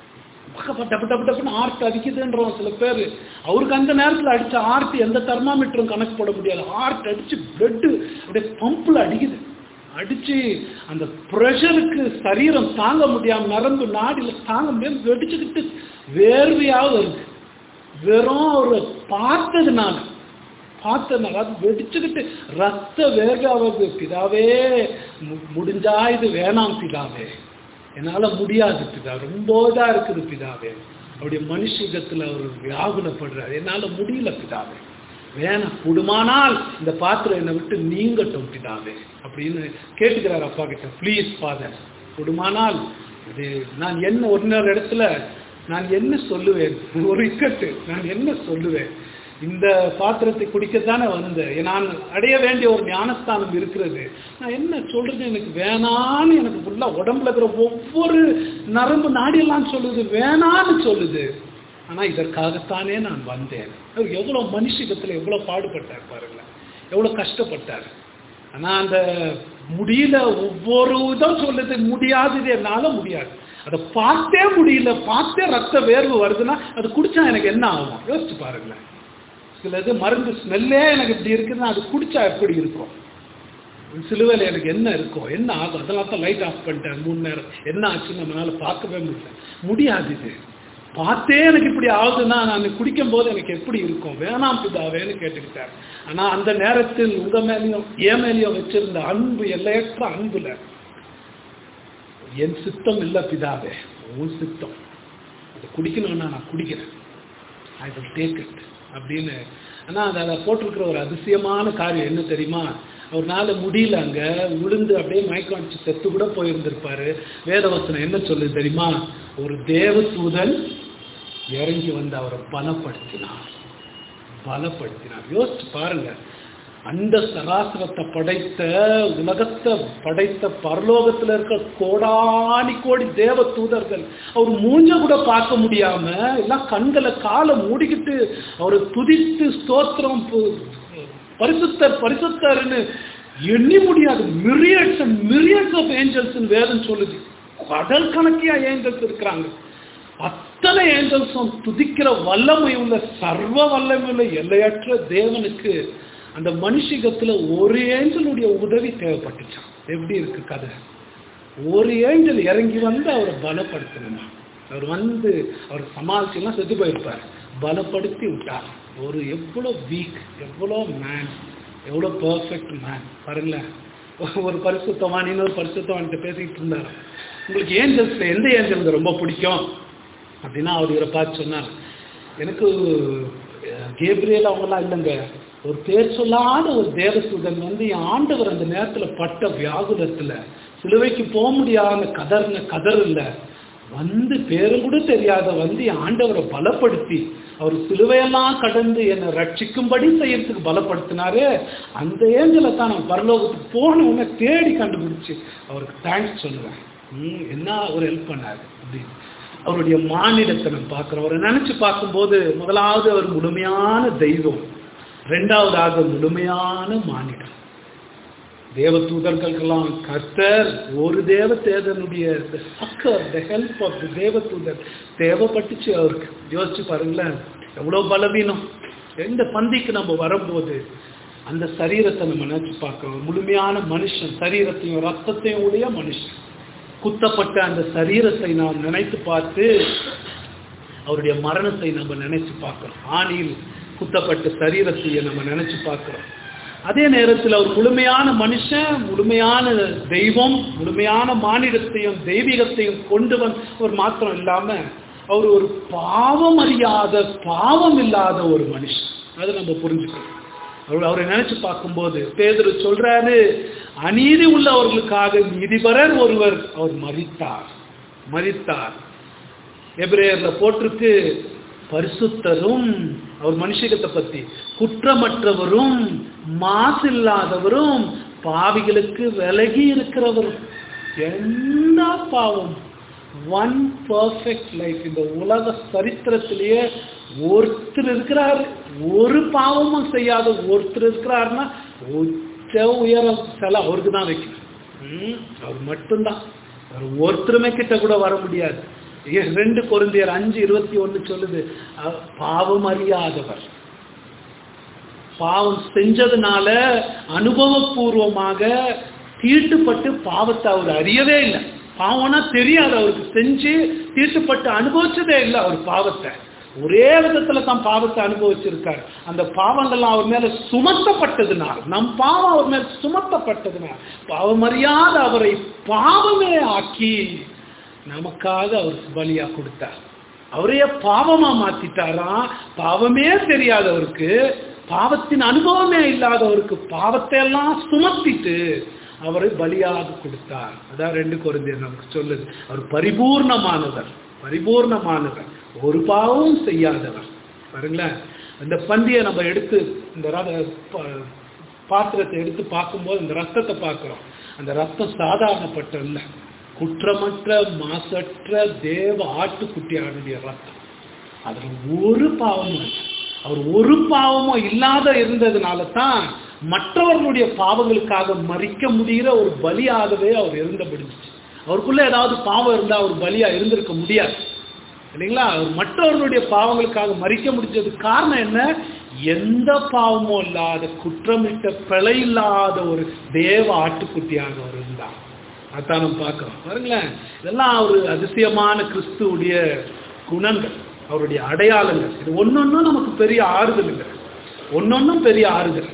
டப்பு டப்பு டப்புன்னு ஆர்ட் அடிக்குதுன்றோம் சில பேர் அவருக்கு அந்த நேரத்தில் அடிச்ச ஆர்ட் எந்த தெர்மாமீட்டரும் கணக்கு போட முடியாது ஆர்ட் அடிச்சு பிளட்டு அப்படியே பம்பில் அடிக்குது அடிச்சு அந்த ப்ரெஷருக்கு சரீரம் தாங்க முடியாம நரம்பு நாடில தாங்க முடியாம வெடிச்சுக்கிட்டு வேர்வையாக வருது வெறும் அவர் பார்த்ததுனால பார்த்ததுனால அது வெடிச்சுக்கிட்டு ரத்த வேர்வையாவது பிதாவே மு- முடிஞ்சா இது வேணாம் பிதாவே என்னால முடியாது பிதா ரொம்ப இதா இருக்குது பிதாவே அவருடைய மனுஷகத்துல அவர் வியாகுலப்படுறாரு என்னால முடியல பிதாவே வேணாம் கூடுமானால் இந்த பாத்திரம் என்னை விட்டு நீங்கட்டும் பிதாவே அப்படின்னு கேட்டுக்கிறார் அப்பா கிட்ட ப்ளீஸ் ஃபாதர் கூடுமானால் இது நான் என்ன ஒரு நேர இடத்துல நான் என்ன சொல்லுவேன் ஒரு இக்கட்டு நான் என்ன சொல்லுவேன் இந்த பாத்திரத்தை குடிக்கத்தானே வந்தேன் நான் அடைய வேண்டிய ஒரு ஞானஸ்தானம் இருக்கிறது நான் என்ன சொல்றது எனக்கு வேணான்னு எனக்கு ஃபுல்லா உடம்புல இருக்கிற ஒவ்வொரு நரம்பு நாடியெல்லாம் சொல்லுது வேணான்னு சொல்லுது ஆனா இதற்காகத்தானே நான் வந்தேன் அவர் எவ்வளவு மனுஷகத்துல எவ்வளவு பாடுபட்டார் பாருங்களேன் எவ்வளவு கஷ்டப்பட்டார் ஆனா அந்த முடியல ஒவ்வொரு இதும் சொல்லுது முடியாதது என்னால முடியாது அதை பார்த்தே முடியல பார்த்தே ரத்த வேர்வு வருதுன்னா அது குடிச்சா எனக்கு என்ன ஆகும் யோசிச்சு பாருங்களேன் சிலது மருந்து ஸ்மெல்லே எனக்கு இப்படி இருக்குதுன்னா அது குடிச்சா எப்படி இருக்கும் சிலுவையில் எனக்கு என்ன இருக்கும் என்ன ஆகும் அதெல்லாம் தான் லைட் ஆஃப் பண்ணிட்டேன் மூணு நேரம் என்ன ஆச்சுன்னு நம்மளால பார்க்கவே முடியல முடியாது இது பார்த்தே எனக்கு இப்படி ஆகுதுன்னா நான் குடிக்கும் போது எனக்கு எப்படி இருக்கும் வேணாம் பிதாவேன்னு கேட்டுக்கிட்டார் ஆனா அந்த நேரத்தில் உங்க மேலேயும் என் மேலேயும் வச்சிருந்த அன்பு எல்லையற்ற அன்புல என் சித்தம் இல்ல பிதாவே உன் சித்தம் அது குடிக்கணும்னா நான் குடிக்கிறேன் ஐ will டேக் இட் அப்படின்னு ஆனா அது அதை போட்டிருக்கிற ஒரு அதிசயமான காரியம் என்ன தெரியுமா அவர்னால முடியல அங்க விழுந்து அப்படியே மயக்கம் அடிச்சு செத்து கூட போயிருந்திருப்பாரு வேதவசனம் என்ன சொல்லுது தெரியுமா ஒரு தேவதூதன் இறங்கி வந்து அவரை பலப்படுத்தினார் பலப்படுத்தினார் யோசிச்சு பாருங்க அந்த சராசரத்தை படைத்த உலகத்தை படைத்த பரலோகத்துல இருக்க கோடானி கோடி தேவ தூதர்கள் அவர் மூஞ்ச கூட பார்க்க முடியாம எல்லாம் கண்களை காலை மூடிக்கிட்டு அவரை துதித்து ஸ்தோத்திரம் பு- பரிசுத்தர் பரிசுத்தர்னு எண்ணி முடியாது myriads and myriads of angels வேதம் சொல்லுது கடல் கணக்கியா ஏஞ்சல்ஸ் இருக்கிறாங்க அத்தனை ஏஞ்சல்ஸும் துதிக்கிற வல்லமை உள்ள சர்வ வல்லமை உள்ள எல்லையற்ற தேவனுக்கு அந்த மனுஷிகத்துல ஒரு ஏஞ்சலுடைய உதவி தேவைப்பட்டுச்சான் எப்படி இருக்கு கதை ஒரு ஏஞ்சல் இறங்கி வந்து அவரை பலப்படுத்தணுமா அவர் வந்து அவர் சமாளிச்சுலாம் செத்து போயிருப்பார் பலப்படுத்தி விட்டார் ஒரு எவ்வளோ வீக் எவ்வளோ மேன் எவ்வளோ பர்ஃபெக்ட் மேன் பாருங்களேன் ஒரு பரிசுத்தவான் இன்னொரு பரிசுத்தவான்கிட்ட பேசிக்கிட்டு இருந்தார் உங்களுக்கு ஏஞ்சல்ஸ்ல எந்த ஏஞ்சல் ரொம்ப பிடிக்கும் அப்படின்னா அவர் இவரை பார்த்து சொன்னார் எனக்கு கேப்ரியல் அவங்கெல்லாம் இல்லைங்க ஒரு பேர் சொல்லாத ஒரு தேவசூதன் வந்து என் ஆண்டவர் அந்த நேரத்துல பட்ட வியாகுலத்துல சிலுவைக்கு போக முடியாத கதர்ன கதர் இல்ல வந்து பேரும் கூட தெரியாத வந்து என் ஆண்டவரை பலப்படுத்தி அவர் சிலுவையெல்லாம் கடந்து என்னை ரட்சிக்கும்படி செய்யறதுக்கு பலப்படுத்தினாரு அந்த ஏஞ்சலை தான் நான் பரலோகத்துக்கு போன உடனே தேடி கண்டுபிடிச்சு அவருக்கு தேங்க்ஸ் சொல்லுவேன் ம், என்ன ஒரு ஹெல்ப் பண்ணாரு அப்படின்னு அவருடைய மானிடத்தை நம்ம பார்க்கிறோம் அவரை நினைச்சு பார்க்கும்போது முதலாவது அவர் முழுமையான தெய்வம் ரெண்டாவதாக முழுமையான மானிடம் தேவ தூதர்களுக்கெல்லாம் கர்த்தர் ஒரு தேவ தேதனுடைய சக்கர் த ஹெல்ப் ஆஃப் த தேவ தூதர் தேவைப்பட்டுச்சு அவருக்கு யோசிச்சு பாருங்களேன் எவ்வளவு பலவீனம் எந்த பந்திக்கு நம்ம வரும்போது அந்த சரீரத்தை நம்ம நினைச்சு பார்க்கிறோம் முழுமையான மனுஷன் சரீரத்தையும் ரத்தத்தையும் உடைய மனுஷன் குத்தப்பட்ட அந்த சரீரத்தை நாம் நினைத்து பார்த்து அவருடைய மரணத்தை நம்ம நினைச்சு பார்க்கிறோம் ஆணியில் குத்தப்பட்ட சரீரத்தை நம்ம நினைச்சு பார்க்கிறோம் அதே நேரத்தில் அவர் முழுமையான மனுஷன் முழுமையான தெய்வம் முழுமையான மானிடத்தையும் தெய்வீகத்தையும் கொண்டு வந்து ஒரு மாத்திரம் இல்லாம அவர் ஒரு பாவம் அறியாத பாவம் இல்லாத ஒரு மனுஷன் அதை நம்ம புரிஞ்சுக்கணும் அவர் அவரை நினைச்சு பார்க்கும்போது பேதுரு சொல்றாரு அநீதி உள்ளவர்களுக்காக நீதிபரர் ஒருவர் அவர் மரித்தார் மரித்தார் எபிரேயர்ல போட்டிருக்கு பரிசுத்தரும் அவர் மனுஷகத்தை பத்தி குற்றமற்றவரும் மாசில்லாதவரும் பாவிகளுக்கு விலகி இருக்கிறவரும் எந்த பாவம் ஒன் பர்ஃபெக்ட் லைஃப் இந்த உலக சரித்திரத்திலேயே ஒருத்தர் இருக்கிறார் ஒரு பாவமும் செய்யாத ஒருத்தர் இருக்கிறாருன்னா உச்ச உயரம் சில அவருக்கு தான் வைக்கணும் ம், அவர் மட்டும்தான் அவர் ஒருத்தருமே கிட்ட கூட வர முடியாது ஏ- ரெண்டு கொரிந்தியர் அஞ்சு இருபத்தி ஒண்ணு சொல்லுது அஹ், பாவம் அறியாதவர் பாவம் செஞ்சதுனால அனுபவபூர்வமாக தீட்டுப்பட்டு பாவத்தை அவர் அறியவே இல்லை பாவம்னா தெரியாது அவருக்கு செஞ்சு தீட்டுப்பட்டு அனுபவிச்சதே இல்லை அவர் பாவத்தை ஒரே விதத்துல தான் பாவத்தை அனுபவிச்சிருக்கார் அந்த பாவங்கள்லாம் அவர் மேல சுமத்தப்பட்டதுனால் நம் பாவம் அவர் மேல சுமத்தப்பட்டதுனால் பாவம் அறியாத அவரை பாவமே ஆக்கி நமக்காக அவர் பலியா கொடுத்தார் அவரையே பாவமா மாத்திட்டாராம் பாவமே தெரியாதவருக்கு பாவத்தின் அனுபவமே இல்லாதவருக்கு பாவத்தை எல்லாம் சுமத்திட்டு அவரை பலியாக கொடுத்தார் அதான் ரெண்டு குழந்தையர் நமக்கு சொல்லுது அவர் பரிபூர்ணமானவர் பரிபூர்ணமானவர் ஒரு பாவமும் செய்யாதவர் பாருங்களேன் இந்த பந்தியை நம்ம எடுத்து இந்த ர- ப- பாத்திரத்தை எடுத்து பார்க்கும்போது இந்த ரத்தத்தை பார்க்கிறோம் அந்த ரத்தம் சாதாரணப்பட்ட இல்ல குற்றமற்ற மாசற்ற தேவ ஆட்டுக்குட்டியாருடைய ரத்தம் அதுல ஒரு பாவமும் இல்லை அவர் ஒரு பாவமும் இல்லாத இருந்ததுனால தான் மற்றவர்களுடைய பாவங்களுக்காக மறிக்க முடிகிற ஒரு பலியாகவே அவர் இருந்த முடிஞ்சிச்சு அவருக்குள்ள ஏதாவது பாவம் இருந்தா அவர் பலியா இருந்திருக்க முடியாது இல்லைங்களா அவர் மற்றவர்களுடைய பாவங்களுக்காக மறிக்க முடிஞ்சதுக்கு காரணம் என்ன எந்த பாவமும் இல்லாத குற்றமிட்ட பிழை இல்லாத ஒரு தேவ ஆட்டுக்குட்டியாக அவர் இருந்தார் அதான் நம்ம பார்க்கிறோம் பாருங்களேன் இதெல்லாம் ஒரு அதிசயமான கிறிஸ்துவுடைய குணங்கள் அவருடைய அடையாளங்கள் இது ஒன்னொன்னும் நமக்கு பெரிய ஆறுதல் இல்லை ஒன்னொன்னும் பெரிய ஆறுதல்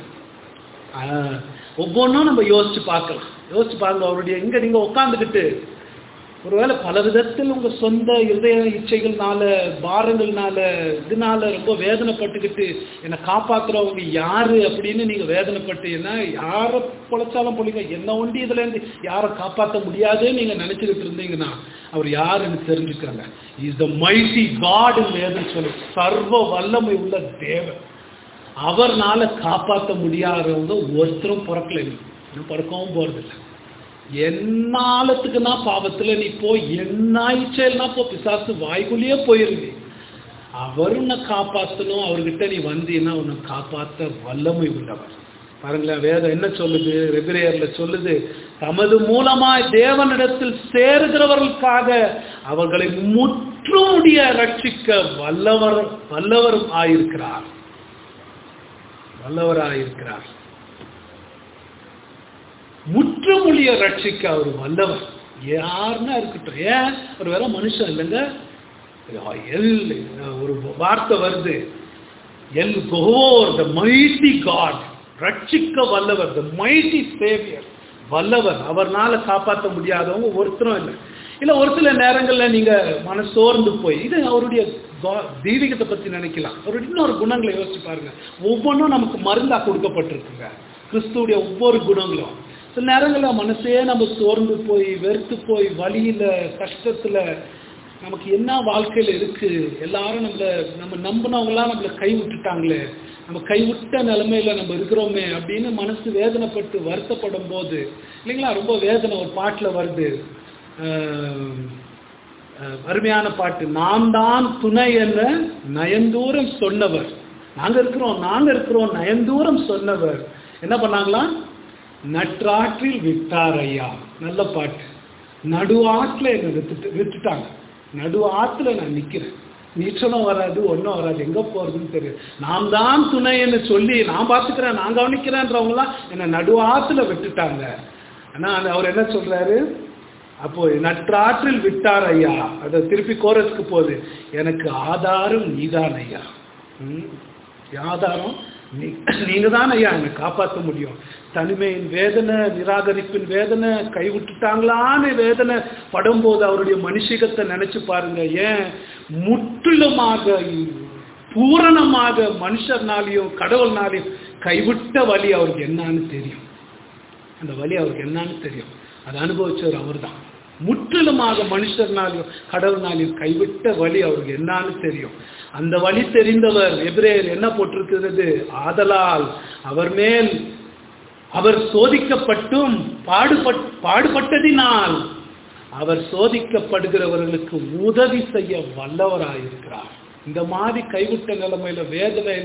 ஆஹ், ஒவ்வொன்றும் நம்ம யோசிச்சு பார்க்கலாம் யோசிச்சு பாருங்க அவருடைய இங்க நீங்க உட்காந்துக்கிட்டு ஒருவேளை பல விதத்தில் உங்க சொந்த இருதய இச்சைகள்னால பாரங்கள்னால இதனால ரொம்ப வேதனைப்பட்டுக்கிட்டு என்னை காப்பாத்துறவங்க யாரு அப்படின்னு நீங்க வேதனைப்பட்டீங்கன்னா யாரை பொழைச்சாலும் பொழிங்க என்ன ஒண்டி இதுல இருந்து யாரை காப்பாற்ற முடியாதுன்னு நீங்க நினைச்சுக்கிட்டு இருந்தீங்கன்னா அவர் யாருன்னு தெரிஞ்சுக்கங்க இஸ் த மைட்டி காட் வேதம் சொல்லு சர்வ வல்லமை உள்ள தேவன் அவர்னால காப்பாற்ற முடியாதவங்க ஒருத்தரும் பிறக்கல நீ இன்னும் பிறக்கவும் போறதில்லை என்னாலத்துக்குன்னா பாவத்துல நீ போ என்ன இச்சைனா போ பிசாசு வாய்க்குள்ளேயே போயிருங்க அவர் உன்னை காப்பாத்தணும் அவர்கிட்ட நீ வந்தீன்னா உன்னை காப்பாத்த வல்லமை உள்ளவர் பாருங்களேன் வேதம் என்ன சொல்லுது ரெபிரேயர்ல சொல்லுது தமது மூலமாய் தேவனிடத்தில் சேருகிறவர்களுக்காக அவர்களை முற்றுமுடிய ரட்சிக்க வல்லவர் வல்லவரும் ஆயிருக்கிறார் வல்லவராயிருக்கிறார் முற்றுமொழிய ரட்சிக்க அவர் வல்லவர் யாருன்னா இருக்கட்டும் ஏன் ஒரு வேற மனுஷன் இல்லைங்க எல் ஒரு வார்த்தை வருது எல் கோர் த மைட்டி காட் ரட்சிக்க வல்லவர் த மைட்டி சேவியர் வல்லவர் அவர்னால காப்பாற்ற முடியாதவங்க ஒருத்தரும் இல்லை இல்ல ஒரு சில நேரங்கள்ல நீங்க மனசோர்ந்து போய் இது அவருடைய கா- தெய்வீகத்தை பத்தி நினைக்கலாம் அவருடைய இன்னொரு குணங்களை யோசிச்சு பாருங்க ஒவ்வொன்றும் நமக்கு மருந்தா கொடுக்கப்பட்டிருக்குங்க கிறிஸ்துவுடைய ஒவ்வொரு குணங்களும் சில நேரங்களில் மனசே நம்ம சோர்ந்து போய் வெறுத்து போய் வழியில கஷ்டத்துல நமக்கு என்ன வாழ்க்கையில இருக்கு எல்லாரும் நம்மள நம்ம நம்பினவங்களாம் நம்மள கை விட்டுட்டாங்களே நம்ம கைவிட்ட நிலைமையில நம்ம இருக்கிறோமே அப்படின்னு மனசு வேதனைப்பட்டு வருத்தப்படும் போது இல்லைங்களா ரொம்ப வேதனை ஒரு பாட்டுல வருது ஆஹ் அஹ் அருமையான பாட்டு நாம் தான் துணை என நயந்தூரம் சொன்னவர் நாங்க இருக்கிறோம் நாங்க இருக்கிறோம் நயந்தூரம் சொன்னவர் என்ன பண்ணாங்களாம் நற்றாற்றில் விட்டார் ஐயா நல்ல பாட்டு நடு ஆற்றுல என்னை வித்துட்டு விட்டுட்டாங்க நடு ஆற்றுல நான் நிக்கிறேன் நீச்சலும் வராது ஒன்றும் வராது எங்க போறதுன்னு தெரியும் நாம் தான் துணைன்னு சொல்லி நான் பார்த்துக்கிறேன் நான் கவனிக்கிறேன்றவங்களாம் என்னை நடு ஆற்றுல விட்டுட்டாங்க ஆனா அந்த அவர் என்ன சொல்றாரு அப்போ நற்றாற்றில் விட்டார் ஐயா அதை திருப்பி கோரஸ்க்கு போகுது எனக்கு ஆதாரம் நீதான் ஐயா ம். ஆதாரம் நீ- நீங்க தான் ஐயா என்னை காப்பாற்ற முடியும் தனிமையின் வேதனை நிராகரிப்பின் வேதனை கைவிட்டுட்டாங்களான்னு வேதனை படும்போது அவருடைய மனுஷிகத்தை நினைச்சு பாருங்க ஏன் முற்றிலுமாக பூரணமாக மனுஷர்னாலையும் கடவுள்னாலையும் கைவிட்ட வழி அவருக்கு என்னன்னு தெரியும் அந்த வழி அவருக்கு என்னன்னு தெரியும் அதை அனுபவிச்சவர் அவர்தான் முற்றிலுமாக மனுஷர்னாலையும் கடவுள்னாலையும் கைவிட்ட வழி அவருக்கு என்னன்னு தெரியும் அந்த வழி தெரிந்தவர் எபிரேயர் என்ன போட்டிருக்கிறது ஆதலால் அவர் மேல் அவர் சோதிக்கப்பட்டும் பாடுபட் பாடுபட்டதினால் அவர் சோதிக்கப்படுகிறவர்களுக்கு உதவி செய்ய வல்லவராயிருக்கிறார் இந்த மாதிரி கைவிட்ட நிலைமையில வேதனையில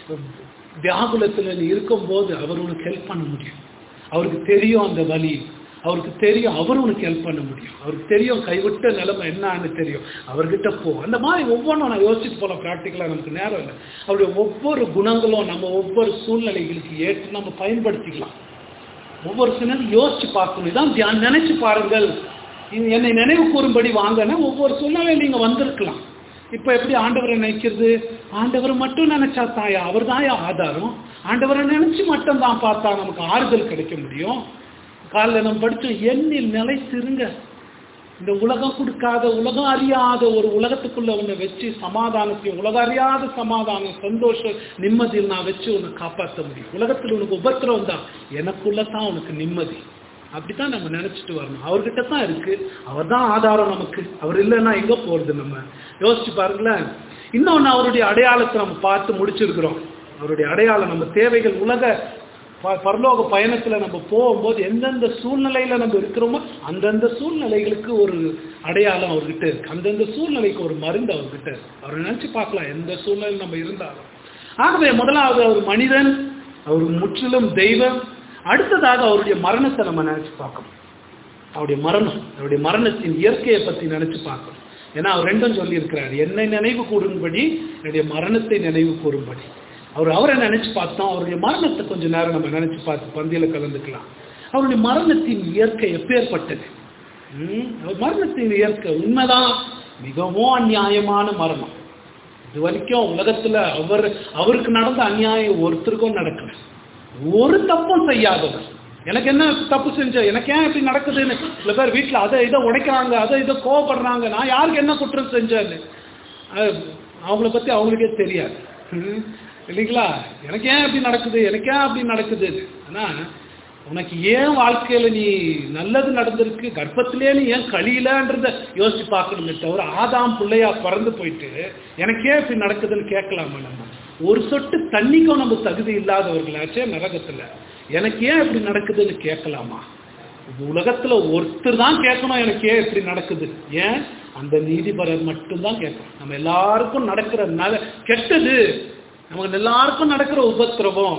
வியாகுலத்துல நீ இருக்கும்போது அவர் உனக்கு ஹெல்ப் பண்ண முடியும் அவருக்கு தெரியும் அந்த வலி அவருக்கு தெரியும் அவர் உனக்கு ஹெல்ப் பண்ண முடியும் அவருக்கு தெரியும் கைவிட்ட நிலைமை என்னன்னு தெரியும் அவர்கிட்ட போ அந்த மாதிரி ஒவ்வொன்றும் நான் யோசிச்சுட்டு போகலாம் ப்ராக்டிக்கலாக நமக்கு நேரம் இல்லை அவருடைய ஒவ்வொரு குணங்களும் நம்ம ஒவ்வொரு சூழ்நிலைகளுக்கு ஏற்று நம்ம பயன்படுத்திக்கலாம் ஒவ்வொரு சிலர் யோசிச்சு பார்க்கணும் இதான் தியான் நினைச்சு பாருங்கள் இது என்னை நினைவு கூறும்படி வாங்கினா ஒவ்வொரு சூழ்நிலையும் நீங்க வந்திருக்கலாம் இப்ப எப்படி ஆண்டவரை நினைக்கிறது ஆண்டவரை மட்டும் நினைச்சா தாயா அவர் தாயா ஆதாரம் ஆண்டவரை நினைச்சு மட்டும் தான் பார்த்தா நமக்கு ஆறுதல் கிடைக்க முடியும் காலைல நம்ம படிச்சோம் எண்ணில் நிலைத்திருங்க இந்த உலகம் கொடுக்காத உலகம் அறியாத ஒரு உலகத்துக்குள்ள உன்னை வச்சு சமாதானத்தையும் உலகம் அறியாத சமாதானம் சந்தோஷம் நிம்மதியில் நான் வச்சு உன்னை காப்பாற்ற முடியும் உலகத்தில் உனக்கு உபத்திரம் தான் எனக்குள்ள தான் உனக்கு நிம்மதி அப்படித்தான் நம்ம நினைச்சிட்டு வரணும் அவர்கிட்ட தான் இருக்கு அவர் தான் ஆதாரம் நமக்கு அவர் இல்லைன்னா எங்க போறது நம்ம யோசிச்சு பாருங்களேன் இன்னொன்னு அவருடைய அடையாளத்தை நம்ம பார்த்து முடிச்சிருக்கிறோம் அவருடைய அடையாளம் நம்ம தேவைகள் உலக ப- பரலோக பயணத்துல நம்ம போகும்போது எந்தெந்த சூழ்நிலையில நம்ம இருக்கிறோமோ அந்தந்த சூழ்நிலைகளுக்கு ஒரு அடையாளம் அவர்கிட்ட இருக்கு அந்தந்த சூழ்நிலைக்கு ஒரு மருந்து அவர்கிட்ட இருக்கு அவரை நினைச்சு பார்க்கலாம் எந்த சூழ்நிலையில் நம்ம இருந்தாலும் ஆகவே முதலாவது அவர் மனிதன் அவர் முற்றிலும் தெய்வம் அடுத்ததாக அவருடைய மரணத்தை நம்ம நினைச்சு பார்க்கணும் அவருடைய மரணம் அவருடைய மரணத்தின் இயற்கையை பத்தி நினைச்சு பார்க்கணும் ஏன்னா அவர் ரெண்டும் சொல்லியிருக்கிறார் என்னை நினைவு கூறும்படி என்னுடைய மரணத்தை நினைவு கூறும்படி அவர் அவரை நினைச்சு பார்த்தோம் அவருடைய மரணத்தை கொஞ்ச நேரம் நம்ம நினைச்சு பார்த்து பந்தியில கலந்துக்கலாம் அவருடைய மரணத்தின் இயற்கை எப்பேற்பட்டது ம், அவர் மரணத்தின் இயற்கை உண்மைதான் மிகவும் அநியாயமான மரணம் இது வரைக்கும் உலகத்துல அவர் அவருக்கு நடந்த அநியாயம் ஒருத்தருக்கும் நடக்கல ஒரு தப்பும் செய்யாதவர் எனக்கு என்ன தப்பு செஞ்ச எனக்கு ஏன் இப்படி நடக்குதுன்னு சில பேர் வீட்டில் அதை இதை உடைக்கிறாங்க அதை இதை கோவப்படுறாங்க நான் யாருக்கு என்ன குற்றம் செஞ்சேன்னு அது அவங்கள பத்தி அவங்களுக்கே தெரியாது ம், இல்லைங்களா எனக்கு ஏன் இப்படி நடக்குது எனக்கு ஏன் அப்படி நடக்குது ஆனா உனக்கு ஏன் வாழ்க்கையில நீ நல்லது நடந்திருக்கு கர்ப்பத்திலே நீ ஏன் கழியலன்றத யோசிச்சு பார்க்கணுமே தவிர ஆதாம் பிள்ளையா பிறந்து போயிட்டு எனக்கே இப்படி நடக்குதுன்னு கேட்கலாமா நம்ம ஒரு சொட்டு தண்ணிக்கும் நம்ம தகுதி இல்லாதவர்களாச்சே நரகத்துல எனக்கு ஏன் இப்படி நடக்குதுன்னு கேட்கலாமா உலகத்துல ஒருத்தர் தான் கேட்கணும் எனக்கு ஏன் இப்படி நடக்குது ஏன் அந்த நீதிபரர் மட்டும்தான் கேட்கணும் நம்ம எல்லாருக்கும் நடக்கிற நல கெட்டது நமக்கு எல்லாருக்கும் நடக்கிற உபத்திரவம்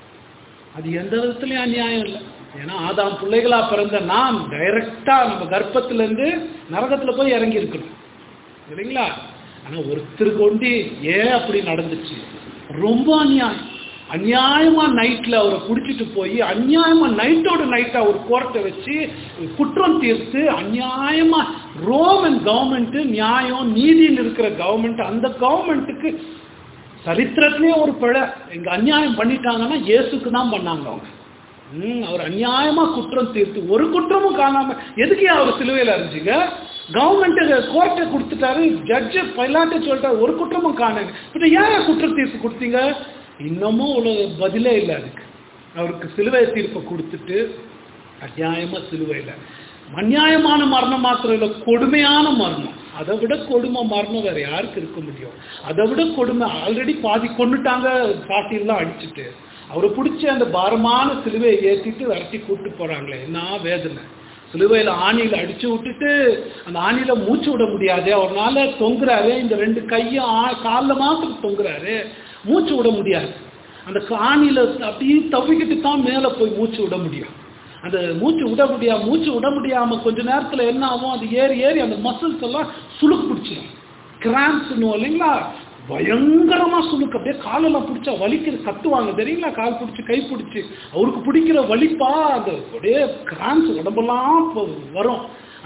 அது எந்த விதத்துலயும் அநியாயம் இல்லை ஏன்னா ஆதாம் பிள்ளைகளா பிறந்த நாம் டைரக்டா நம்ம கர்ப்பத்துல இருந்து நரகத்துல போய் இறங்கி இருக்கணும் இல்லைங்களா ஆனா ஒருத்தருக்கு ஒண்டி ஏன் அப்படி நடந்துச்சு ரொம்ப அநியாயம் அநியாயமா நைட்ல அவரை குடிச்சிட்டு போய் அநியாயமா நைட்டோட நைட்டா ஒரு கோர்ட்டை வச்சு குற்றம் தீர்த்து அநியாயமா ரோமன் கவர்மெண்ட் நியாயம் நீதியில் இருக்கிற கவர்மெண்ட் அந்த கவர்மெண்ட்டுக்கு சரித்திரத்திலே ஒரு பிழை இங்க அநியாயம் பண்ணிட்டாங்கன்னா இயேசுக்கு தான் பண்ணாங்க அவங்க ம், அவர் அநியாயமா குற்றம் தீர்த்து ஒரு குற்றமும் காணாம எதுக்கு அவர் சிலுவையில் அறிஞ்சுங்க கவர்மெண்ட் கோர்ட்டை கொடுத்துட்டாரு ஜட்ஜு பைலாட்டை சொல்லிட்டாரு ஒரு குற்றமும் காணுங்க இப்போ ஏன் குற்றம் தீர்ப்பு கொடுத்தீங்க இன்னமும் ஒரு பதிலே இல்லை அதுக்கு அவருக்கு சிலுவை தீர்ப்பை கொடுத்துட்டு அநியாயமா சிலுவையில் அநியாயமான மரணம் மாத்திரம் இல்லை கொடுமையான மரணம் அதை விட கொடுமை மரணம் வேற யாருக்கு இருக்க முடியும் அதை விட கொடுமை ஆல்ரெடி பாதி கொண்டுட்டாங்க பாட்டிலாம் அடிச்சுட்டு அவரை பிடிச்சி அந்த பாரமான சிலுவையை ஏற்றிட்டு விரட்டி கூட்டு போறாங்களே என்ன வேதனை சிலுவையில் ஆணியில் அடிச்சு விட்டுட்டு அந்த ஆணியில மூச்சு விட முடியாது அவர்னால தொங்குறாரு இந்த ரெண்டு கையும் ஆ- கால்ல மாத்திரம் தொங்குறாரு மூச்சு விட முடியாது அந்த ஆணியில அப்படியே தவிக்கிட்டு தான் மேலே போய் மூச்சு விட முடியும் அந்த மூச்சு விட முடியாம மூச்சு விட முடியாம கொஞ்ச நேரத்துல என்ன ஆகும் அது ஏறி ஏறி அந்த மசில்ஸ் எல்லாம் சுளுக்கு பிடிச்சிடும் கிராம்ப்ஸ்னு இல்லைங்களா பயங்கரமா சுளுக்கு அப்படியே காலெல்லாம் பிடிச்சா வலிக்கிற கத்துவாங்க தெரியுங்களா கால் பிடிச்சி கை பிடிச்சி அவருக்கு பிடிக்கிற வலிப்பா அந்த அப்படியே கிராம்ஸ் உடம்பெல்லாம் இப்போ வரும்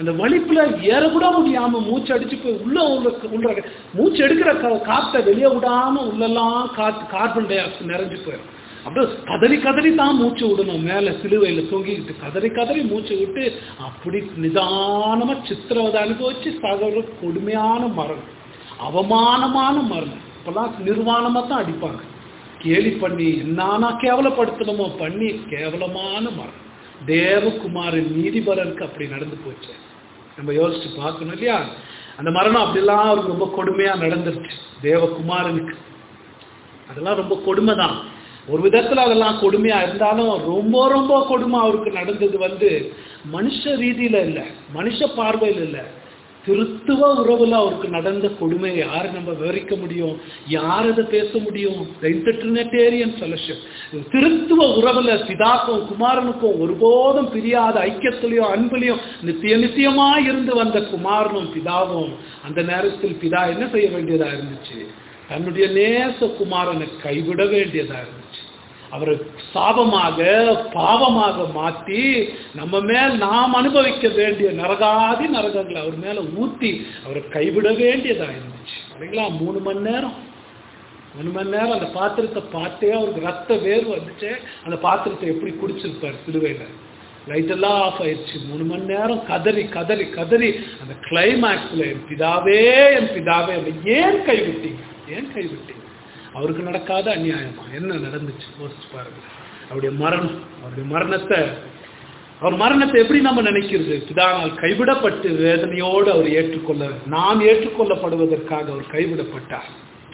அந்த வலிப்புல ஏறக்கூட முடியாம மூச்சு அடிச்சு போய் உள்ள உள்ள உள்ள மூச்சு எடுக்கிற கா- காத்தை வெளியே விடாம உள்ளெல்லாம் காத்து கார்பன் டை ஆக்சைடு நிறைஞ்சு போயிடும் அப்படியே கதறி கதறி தான் மூச்சு விடணும் மேல சிலுவையில தொங்கிக்கிட்டு கதறி கதறி மூச்சு விட்டு அப்படி நிதானமா சித்திரவதை அனுபவிச்சு சாகிற கொடுமையான மரணம் அவமானமான மரணம் இப்பெல்லாம் நிர்வாணமா தான் அடிப்பாங்க கேலி பண்ணி என்னானா கேவலப்படுத்தணுமோ பண்ணி கேவலமான மரணம் தேவகுமாரின் நீதிபரருக்கு அப்படி நடந்து போச்சு நம்ம யோசிச்சு பார்க்கணும் இல்லையா அந்த மரணம் அப்படிலாம் அவருக்கு ரொம்ப கொடுமையா நடந்துருச்சு தேவகுமாரனுக்கு அதெல்லாம் ரொம்ப கொடுமை தான் ஒரு விதத்துல அதெல்லாம் கொடுமையா இருந்தாலும் ரொம்ப ரொம்ப கொடுமை அவருக்கு நடந்தது வந்து மனுஷ ரீதியில இல்ல மனுஷ பார்வையில் இல்ல திருத்துவ உறவுல அவருக்கு நடந்த கொடுமையை யார் நம்ம விவரிக்க முடியும் யார் அதை பேச முடியும் இன்டர்டினேரியன் ஃபெலோஷிப் திருத்துவ உறவுல பிதாக்கும் குமாரனுக்கும் ஒருபோதும் பிரியாத ஐக்கியத்திலையும் அன்புலையும் நித்திய நித்தியமா இருந்து வந்த குமாரனும் பிதாவும் அந்த நேரத்தில் பிதா என்ன செய்ய வேண்டியதா இருந்துச்சு தன்னுடைய நேச குமாரனை கைவிட வேண்டியதா இருந்துச்சு அவரை சாபமாக பாவமாக மாற்றி நம்ம மேல் நாம் அனுபவிக்க வேண்டிய நரகாதி நரகங்களை அவர் மேல ஊத்தி அவரை கைவிட வேண்டியதா இருந்துச்சு இல்லைங்களா மூணு மணி நேரம் மூணு மணி நேரம் அந்த பாத்திரத்தை பார்த்தே அவருக்கு ரத்த வேர்வு வந்துச்சு அந்த பாத்திரத்தை எப்படி குடிச்சிருப்பார் சிலுவையில லைட் எல்லாம் ஆஃப் ஆயிடுச்சு மூணு மணி நேரம் கதறி கதறி கதறி அந்த கிளைமேக்ஸ்ல என் பிதாவே என் பிதாவே என்னை ஏன் கைவிட்டீங்க ஏன் கைவிட்டீங்க அவருக்கு நடக்காத அநியாயமா என்ன நடந்துச்சு யோசிச்சு பாருங்க அவருடைய மரணம் அவருடைய மரணத்தை அவர் மரணத்தை எப்படி நம்ம நினைக்கிறது பிதானால் கைவிடப்பட்டு வேதனையோடு அவர் ஏற்றுக்கொள்ள நாம் ஏற்றுக்கொள்ளப்படுவதற்காக அவர் கைவிடப்பட்டார்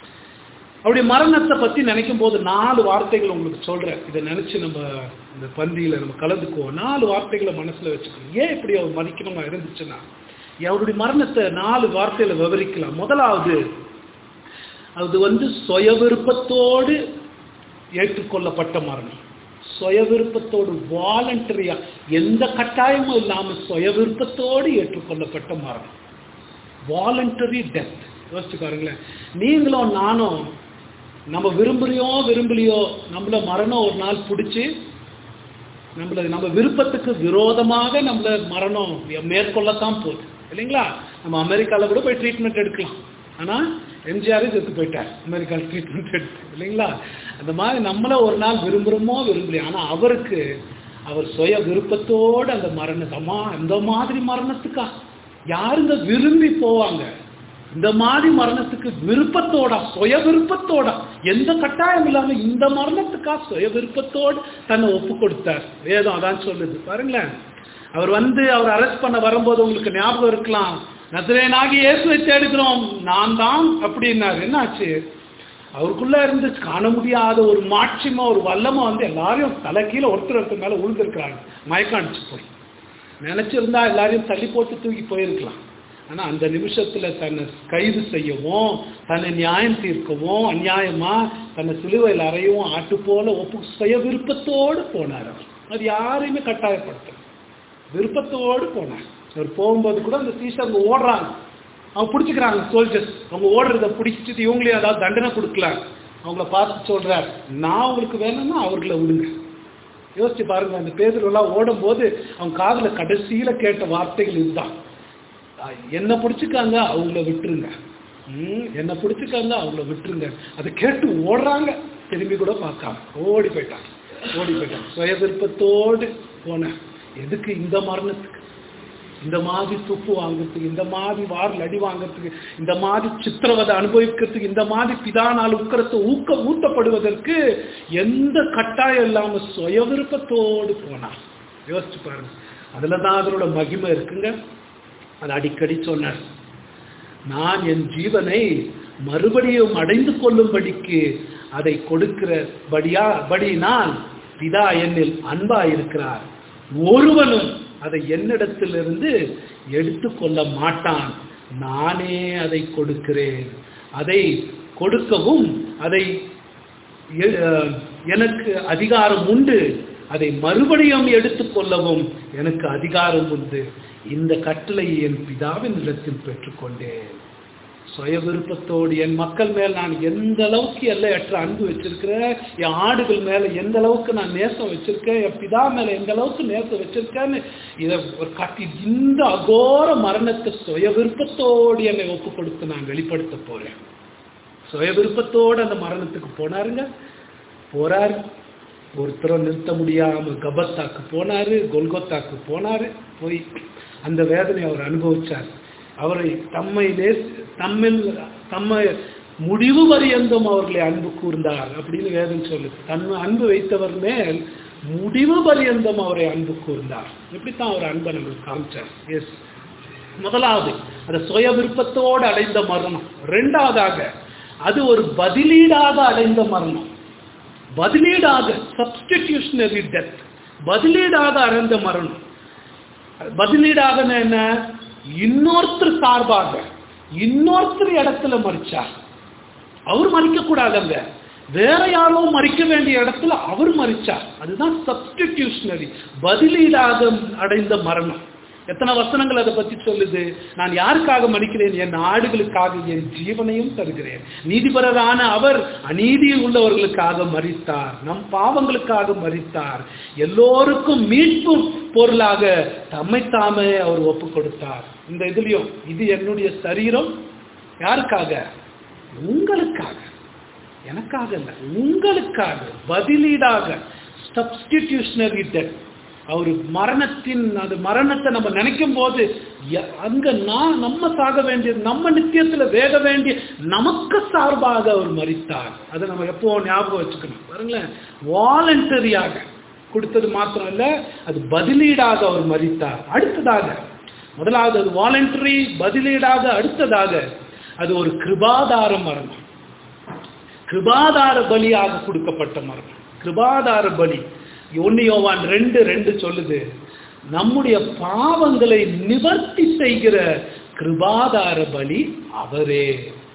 அவருடைய மரணத்தை பத்தி நினைக்கும் போது நாலு வார்த்தைகள் உங்களுக்கு சொல்றேன் இதை நினைச்சு நம்ம இந்த பந்தியில நம்ம கலந்துக்குவோம் நாலு வார்த்தைகளை மனசுல வச்சுக்கணும் ஏன் இப்படி அவர் மதிக்கணுமா இருந்துச்சுன்னா அவருடைய மரணத்தை நாலு வார்த்தையில விவரிக்கலாம் முதலாவது அது வந்து சுய விருப்பத்தோடு ஏற்றுக்கொள்ளப்பட்ட மரணம் சுய விருப்பத்தோடு வாலண்டரியா எந்த கட்டாயமும் இல்லாம சுய விருப்பத்தோடு ஏற்றுக்கொள்ளப்பட்ட மரணம் வாலண்டரி டெத் யோசிச்சு பாருங்களேன் நீங்களும் நானும் நம்ம விரும்புறியோ விரும்பலையோ நம்மள மரணம் ஒரு நாள் பிடிச்சி நம்மள நம்ம விருப்பத்துக்கு விரோதமாக நம்மள மரணம் மேற்கொள்ளத்தான் போகுது இல்லைங்களா நம்ம அமெரிக்காவில் கூட போய் ட்ரீட்மெண்ட் எடுக்கலாம் ஆனால் எம்ஜிஆரே செத்து போயிட்டார் அமெரிக்காவில் ட்ரீட்மெண்ட் எடுத்து இல்லைங்களா அந்த மாதிரி நம்மள ஒரு நாள் விரும்புகிறோமோ விரும்பலையோ ஆனால் அவருக்கு அவர் சுய விருப்பத்தோடு அந்த மரணத்தமா இந்த மாதிரி மரணத்துக்கா யாருங்க விரும்பி போவாங்க இந்த மாதிரி மரணத்துக்கு விருப்பத்தோட சுய விருப்பத்தோட எந்த கட்டாயம் இல்லாம இந்த மரணத்துக்கா சுய விருப்பத்தோடு தன்னை ஒப்பு கொடுத்தார் வேதம் அதான் சொல்லுது பாருங்களேன் அவர் வந்து அவர் அரெஸ்ட் பண்ண வரும்போது உங்களுக்கு ஞாபகம் இருக்கலாம் நசரேனாகி இயேசுவை தேடுகிறோம் நான் தான் அப்படின்னாரு என்னாச்சு அவருக்குள்ள இருந்து காண முடியாத ஒரு மாட்சிமா ஒரு வல்லமா வந்து எல்லாரையும் தலை கீழே ஒருத்தர் ஒருத்தர் மேல உழுந்திருக்கிறாங்க மயக்காணிச்சு போய் நினைச்சிருந்தா எல்லாரையும் தள்ளி போட்டு தூக்கி போயிருக்கலாம் ஆனா அந்த நிமிஷத்துல தன்னை கைது செய்யவும் தன்னை நியாயம் தீர்க்கவும் அநியாயமா தன்னை சிலுவையில் அறையவும் ஆட்டு போல ஒப்பு சுய விருப்பத்தோடு போனார் அவர் அது யாரையுமே கட்டாயப்படுத்த விருப்பத்தோடு போனார் அவர் போகும்போது கூட அந்த சீசர் அங்க ஓடுறாங்க அவங்க பிடிச்சிக்கிறாங்க சோல்ஜர்ஸ் அவங்க ஓடுறத பிடிச்சிட்டு இவங்களையும் ஏதாவது தண்டனை கொடுக்கலாம் அவங்கள பார்த்து சொல்றார் நான் உங்களுக்கு வேணும்னா அவர்களை விடுங்க யோசிச்சு பாருங்க அந்த பேதரெல்லாம் ஓடும்போது அவங்க காதுல கடைசியில கேட்ட வார்த்தைகள் இதுதான் என்ன பிடிச்சிக்காங்க அவங்கள விட்டுருங்க ம் என்ன பிடிச்சிக்காங்க அவங்கள விட்டுருங்க அதை கேட்டு ஓடுறாங்க திரும்பி கூட பார்க்காம ஓடி போயிட்டாங்க ஓடி போயிட்டாங்க சுய விருப்பத்தோடு போனேன் எதுக்கு இந்த மரணத்துக்கு இந்த மாதிரி துப்பு வாங்குறதுக்கு இந்த மாதிரி வாரில் அடி வாங்குறதுக்கு இந்த மாதிரி சித்திரவதை அனுபவிக்கிறதுக்கு இந்த மாதிரி பிதானால் உட்கரத்தை ஊக்க ஊட்டப்படுவதற்கு எந்த கட்டாயம் இல்லாம சுய விருப்பத்தோடு போனார் யோசிச்சு பாருங்க அதுல தான் அதனோட மகிமை இருக்குங்க அது அடிக்கடி சொன்னார் நான் என் ஜீவனை மறுபடியும் அடைந்து கொள்ளும்படிக்கு அதை கொடுக்கிறபடியா படியினால் பிதா என்னில் அன்பா இருக்கிறார் ஒருவனும் அதை என்னிடத்திலிருந்து எடுத்துக்கொள்ள மாட்டான் நானே அதை கொடுக்கிறேன் அதை கொடுக்கவும் அதை எனக்கு அதிகாரம் உண்டு அதை மறுபடியும் எடுத்துக்கொள்ளவும் எனக்கு அதிகாரம் உண்டு இந்த கட்டளை என் பிதாவின் இடத்தில் பெற்றுக்கொண்டேன் சுய விருப்பத்தோடு என் மக்கள் மேல் நான் எந்த அளவுக்கு எல்லையற்ற அன்பு வச்சிருக்கிறேன் என் ஆடுகள் மேல எந்த அளவுக்கு நான் நேசம் வச்சிருக்கேன் என் பிதா மேல எந்த அளவுக்கு நேசம் வச்சிருக்கேன்னு இதை ஒரு காட்டி இந்த அகோர மரணத்தை சுய விருப்பத்தோடு என்னை ஒப்பு கொடுத்து நான் வெளிப்படுத்த போறேன் சுய விருப்பத்தோடு அந்த மரணத்துக்கு போனாருங்க போறாரு ஒருத்தரும் நிறுத்த முடியாம கபத்தாக்கு போனாரு கொல்கத்தாக்கு போனாரு போய் அந்த வேதனை அவர் அனுபவிச்சார் அவரை தம்மை நேசி தம்மில் தம்மை முடிவு பரியந்தம் அவர்களை அன்பு கூர்ந்தார் அப்படின்னு வேதம் சொல்லுது தன் அன்பு வைத்தவர் மேல் முடிவு பரியந்தம் அவரை அன்பு கூர்ந்தார் இப்படித்தான் அவர் அன்பை நம்மளுக்கு காமிச்சார் எஸ் முதலாவது அந்த சுய விருப்பத்தோடு அடைந்த மரணம் ரெண்டாவதாக அது ஒரு பதிலீடாக அடைந்த மரணம் பதிலீடாக சப்ஸ்டிடியூஷனரி டெத் பதிலீடாக அடைந்த மரணம் பதிலீடாக என்ன இன்னொருத்தர் சார்பாக இன்னொருத்தர் இடத்துல மறிச்சார் அவர் மறிக்க கூடாதுங்க வேற யாரோ மறிக்க வேண்டிய இடத்துல அவர் மறிச்சார் அதுதான் சப்ஸ்டிடியூஷனரி பதிலீடாக அடைந்த மரணம் எத்தனை வசனங்கள் அதை பத்தி சொல்லுது நான் யாருக்காக மன்னிக்கிறேன் என் ஆடுகளுக்காக என் ஜீவனையும் தருகிறேன் நீதிபரரான அவர் அநீதியில் உள்ளவர்களுக்காக மறித்தார் நம் பாவங்களுக்காக மறித்தார் எல்லோருக்கும் மீட்பு பொருளாக தம்மைத்தாமே அவர் ஒப்பு கொடுத்தார் இந்த இதுலயும் இது என்னுடைய சரீரம் யாருக்காக உங்களுக்காக எனக்காக இல்ல உங்களுக்காக பதிலீடாக சப்ஸ்டிடியூஷனரி டெத் அவர் மரணத்தின் அது மரணத்தை நம்ம நினைக்கும் போது ய- அங்க நான் நம்ம சாக வேண்டியது நம்ம நித்தியத்துல வேக வேண்டிய நமக்கு சார்பாக அவர் மறித்தார் அதை நம்ம எப்போ ஞாபகம் வச்சுக்கணும் பாருங்களேன் வாலண்டரியாக கொடுத்தது மாத்திரம் இல்ல அது பதிலீடாக அவர் மறித்தார் அடுத்ததாக முதலாவது அது வாலண்டரி பதிலீடாக அடுத்ததாக அது ஒரு கிருபாதார மரணம் கிருபாதார பலியாக கொடுக்கப்பட்ட மரணம் கிருபாதார பலி ஒன்னு யோவான் ரெண்டு ரெண்டு சொல்லுது நம்முடைய பாவங்களை நிவர்த்தி செய்கிற கிருபாதார பலி அவரே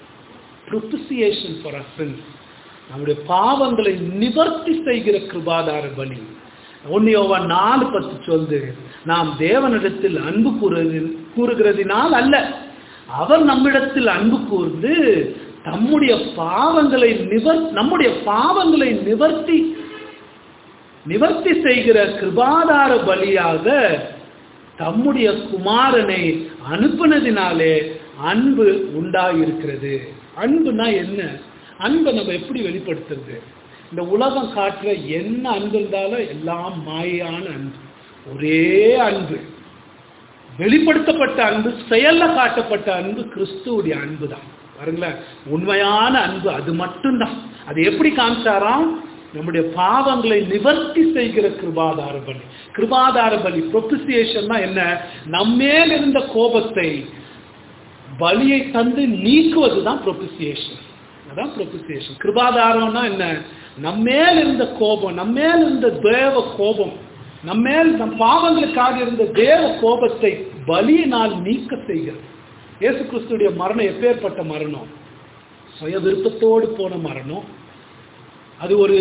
propitiation for our sins நம்முடைய பாவங்களை நிவர்த்தி செய்கிற கிருபாதார பலி ஒன்னியோவான் நாலு பத்து சொல்லுது நாம் தேவனிடத்தில் அன்பு கூறுகிறது கூறுகிறதினால் அல்ல அவர் நம்மிடத்தில் அன்பு கூர்ந்து தம்முடைய பாவங்களை நிவர் நம்முடைய பாவங்களை நிவர்த்தி நிவர்த்தி செய்கிற கிருபாதார பலியாக தம்முடைய குமாரனை அனுப்பினதினாலே அன்பு உண்டாயிருக்கிறது அன்புனா என்ன அன்பை நம்ம எப்படி வெளிப்படுத்துறது இந்த உலகம் காட்டுற என்ன அன்பு இருந்தாலும் எல்லாம் மாயான அன்பு ஒரே அன்பு வெளிப்படுத்தப்பட்ட அன்பு செயல்ல காட்டப்பட்ட அன்பு கிறிஸ்துவுடைய அன்பு தான் பாருங்களேன் உண்மையான அன்பு அது மட்டும்தான் அது எப்படி காமிச்சாராம் நம்முடைய பாவங்களை நிவர்த்தி செய்கிற கிருபாதார பலி கிருபாதார பலி ப்ரொபிசியேஷன்னா என்ன நம்மேல் இருந்த கோபத்தை பலியை தந்து நீக்குவது தான் ப்ரொபிசியேஷன் அதான் ப்ரொபிசியேஷன் கிருபாதாரம்னா என்ன நம்மேல் இருந்த கோபம் நம்மேல் இருந்த தேவ கோபம் நம்மேல் நம் பாவங்களுக்காக இருந்த தேவ கோபத்தை பலியினால் நீக்க செய்கிறது இயேசு கிறிஸ்துடைய மரணம் எப்பேற்பட்ட மரணம் சுய விருப்பத்தோடு போன மரணம் அது ஒரு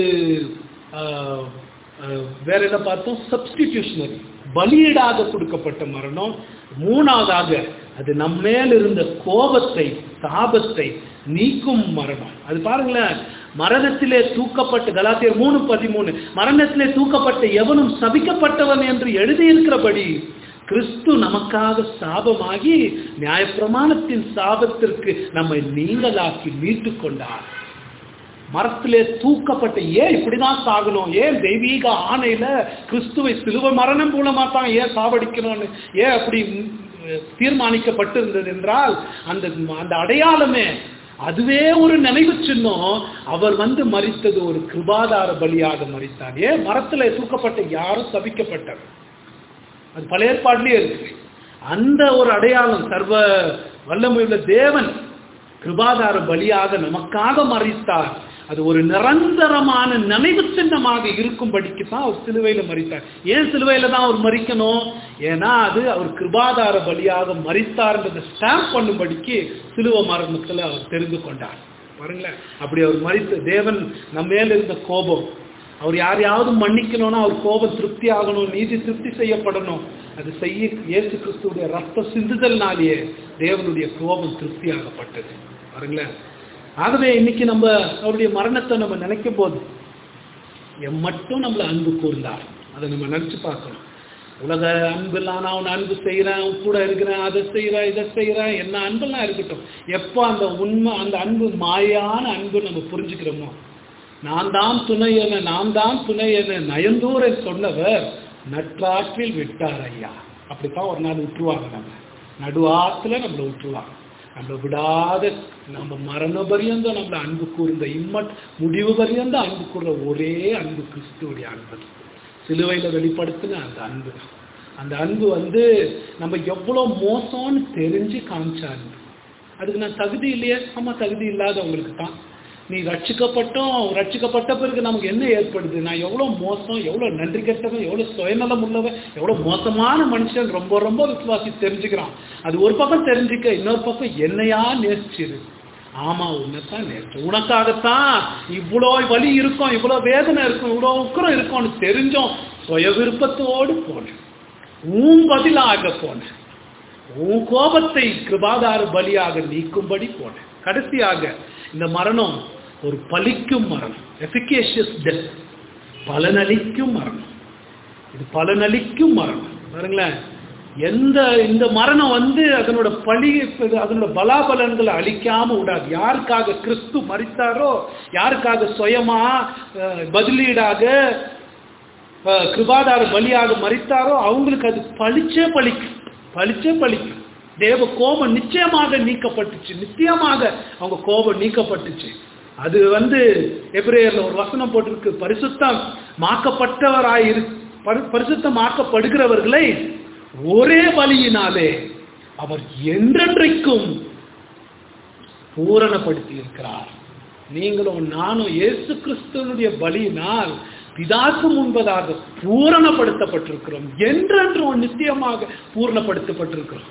ஆஹ், ஆஹ், வேற என்ன பார்த்தோம் சப்ஸ்டிடியூஷனரி பலியீடாக கொடுக்கப்பட்ட மரணம் மூணாவதாக அது நம்மேல் இருந்த கோபத்தை தாபத்தை நீக்கும் மரணம் அது பாருங்களேன் மரணத்திலே தூக்கப்பட்ட கலாத்தியர் மூணு பதிமூணு மரணத்திலே தூக்கப்பட்ட எவனும் சபிக்கப்பட்டவன் என்று எழுதியிருக்கிறபடி கிறிஸ்து நமக்காக சாபமாகி நியாயப்பிரமாணத்தின் சாபத்திற்கு நம்மை நீங்களாக்கி மீட்டுக் கொண்டார் மரத்திலே தூக்கப்பட்ட ஏன் இப்படிதான் சாகணும் ஏன் தெய்வீக ஆணையில கிறிஸ்துவை சிலுவை மரணம் மூலமா தான் ஏன் சாவடிக்கணும்னு ஏன் அப்படி ம், தீர்மானிக்கப்பட்டிருந்தது என்றால் அந்த அந்த அடையாளமே அதுவே ஒரு நினைவு சின்னம் அவர் வந்து மறித்தது ஒரு கிருபாதார பலியாக மறித்தார் ஏன் மரத்துல தூக்கப்பட்ட யாரும் சபிக்கப்பட்டவர் அது பழைய ஏற்பாட்டிலே இருக்கு அந்த ஒரு அடையாளம் சர்வ வல்லமையுள்ள தேவன் கிருபாதார பலியாக நமக்காக மறித்தார் அது ஒரு நிரந்தரமான நினைவு சின்னமாக இருக்கும்படிக்கு தான் அவர் சிலுவையில மறித்தார் ஏன் சிலுவையில தான் அவர் மறிக்கணும் ஏன்னா அது அவர் கிருபாதார பலியாக மறித்தார்ன்றதை ஸ்டாம்ப் பண்ணும்படிக்கு சிலுவை மரணத்துல அவர் தெரிந்து கொண்டார் பாருங்களேன் அப்படி அவர் மறித்த தேவன் நம்ம மேல இருந்த கோபம் அவர் யாரையாவது மன்னிக்கணும்னா அவர் கோபம் திருப்தி ஆகணும் நீதி திருப்தி செய்யப்படணும் அது செய்ய இயேசு கிறிஸ்துடைய ரத்த சிந்துதல்னாலேயே தேவனுடைய கோபம் திருப்தி ஆகப்பட்டது பாருங்களேன் ஆகவே இன்னைக்கு நம்ம அவருடைய மரணத்தை நம்ம நினைக்கும் போது எம் மட்டும் நம்மள அன்பு கூர்ந்தார் அதை நம்ம நினைச்சு பார்க்கணும் உலக அன்பெல்லாம் நான் அவன் அன்பு செய்கிறேன் அவன் கூட இருக்கிறேன் அதை செய்கிறேன் இதை செய்கிறேன் என்ன அன்பெல்லாம் இருக்கட்டும் எப்போ அந்த உண்மை அந்த அன்பு மாயான அன்பு நம்ம புரிஞ்சுக்கிறோமோ நான் தான் துணை என நான் தான் துணை என நயந்தூரன் சொன்னவர் நற்றாற்றில் விட்டார் ஐயா அப்படித்தான் ஒரு நாள் விட்டுருவாங்க நம்ம நடுவாத்துல நம்மளை விட்டுருவாங்க நம்மளை விடாத நம்ம மரண பரியந்தம் நம்மளை அன்பு கூர்ந்த இம்மட் முடிவு பரியந்தம் அன்பு கூர்ற ஒரே அன்பு கிறிஸ்துவுடைய அன்பு சிலுவையில் வெளிப்படுத்தின அந்த அன்பு தான் அந்த அன்பு வந்து நம்ம எவ்வளோ மோசம்னு தெரிஞ்சு காமிச்ச அன்பு அதுக்கு நான் தகுதி இல்லையே ஆமாம் தகுதி இல்லாதவங்களுக்கு தான் நீ ரட்சிக்கப்பட்டோம் ரட்சிக்கப்பட்ட பிறகு நமக்கு என்ன ஏற்படுது நான் எவ்வளோ மோசம் எவ்வளோ நன்றி கெட்டவன் எவ்வளோ சுயநலம் உள்ளவன் எவ்வளோ மோசமான மனுஷன் ரொம்ப ரொம்ப விசுவாசி தெரிஞ்சுக்கிறான் அது ஒரு பக்கம் தெரிஞ்சுக்க இன்னொரு பக்கம் என்னையா நேசிச்சிரு ஆமா உன்னைத்தான் நேற்று உனக்காகத்தான் இவ்வளோ வலி இருக்கும் இவ்வளோ வேதனை இருக்கும் இவ்வளோ உக்கரம் இருக்கும்னு தெரிஞ்சோம் சுய விருப்பத்தோடு போனேன் உன் பதிலாக போனேன் உன் கோபத்தை கிருபாதார பலியாக நீக்கும்படி போனேன் கடைசியாக இந்த மரணம் ஒரு பலிக்கும் மரணம் எஃபிகேஷியஸ் டெத் பலனளிக்கும் மரணம் இது பலனளிக்கும் மரணம் பாருங்களேன் எந்த இந்த மரணம் வந்து அதனோட பழி அதனோட பலாபலன்களை அழிக்காம விடாது யாருக்காக கிறிஸ்து மறித்தாரோ யாருக்காக சுயமா அஹ், பதிலீடாக அஹ், கிருபாதார பலியாக மறித்தாரோ அவங்களுக்கு அது பளிச்சே பலிக்கும் பளிச்சே பலிக்கும் தேவ கோபம் நிச்சயமாக நீக்கப்பட்டுச்சு நிச்சயமாக அவங்க கோபம் நீக்கப்பட்டுச்சு அது வந்து எபிரேயர்ல ஒரு வசனம் போட்டிருக்கு பரிசுத்தம் மாக்கப்பட்டவராய் இரு பரி- பரிசுத்தமாக்கப்படுகிறவர்களை ஒரே பலியினாலே அவர் என்றென்றைக்கும் பூரணப்படுத்தி இருக்கிறார் நீங்களும் நானும் இயேசு கிறிஸ்துவனுடைய பலியினால் பிதாக்கு முன்பதாக பூரணப்படுத்தப்பட்டிருக்கிறோம் என்றென்றும் நித்தியமாக பூரணப்படுத்தப்பட்டிருக்கிறோம்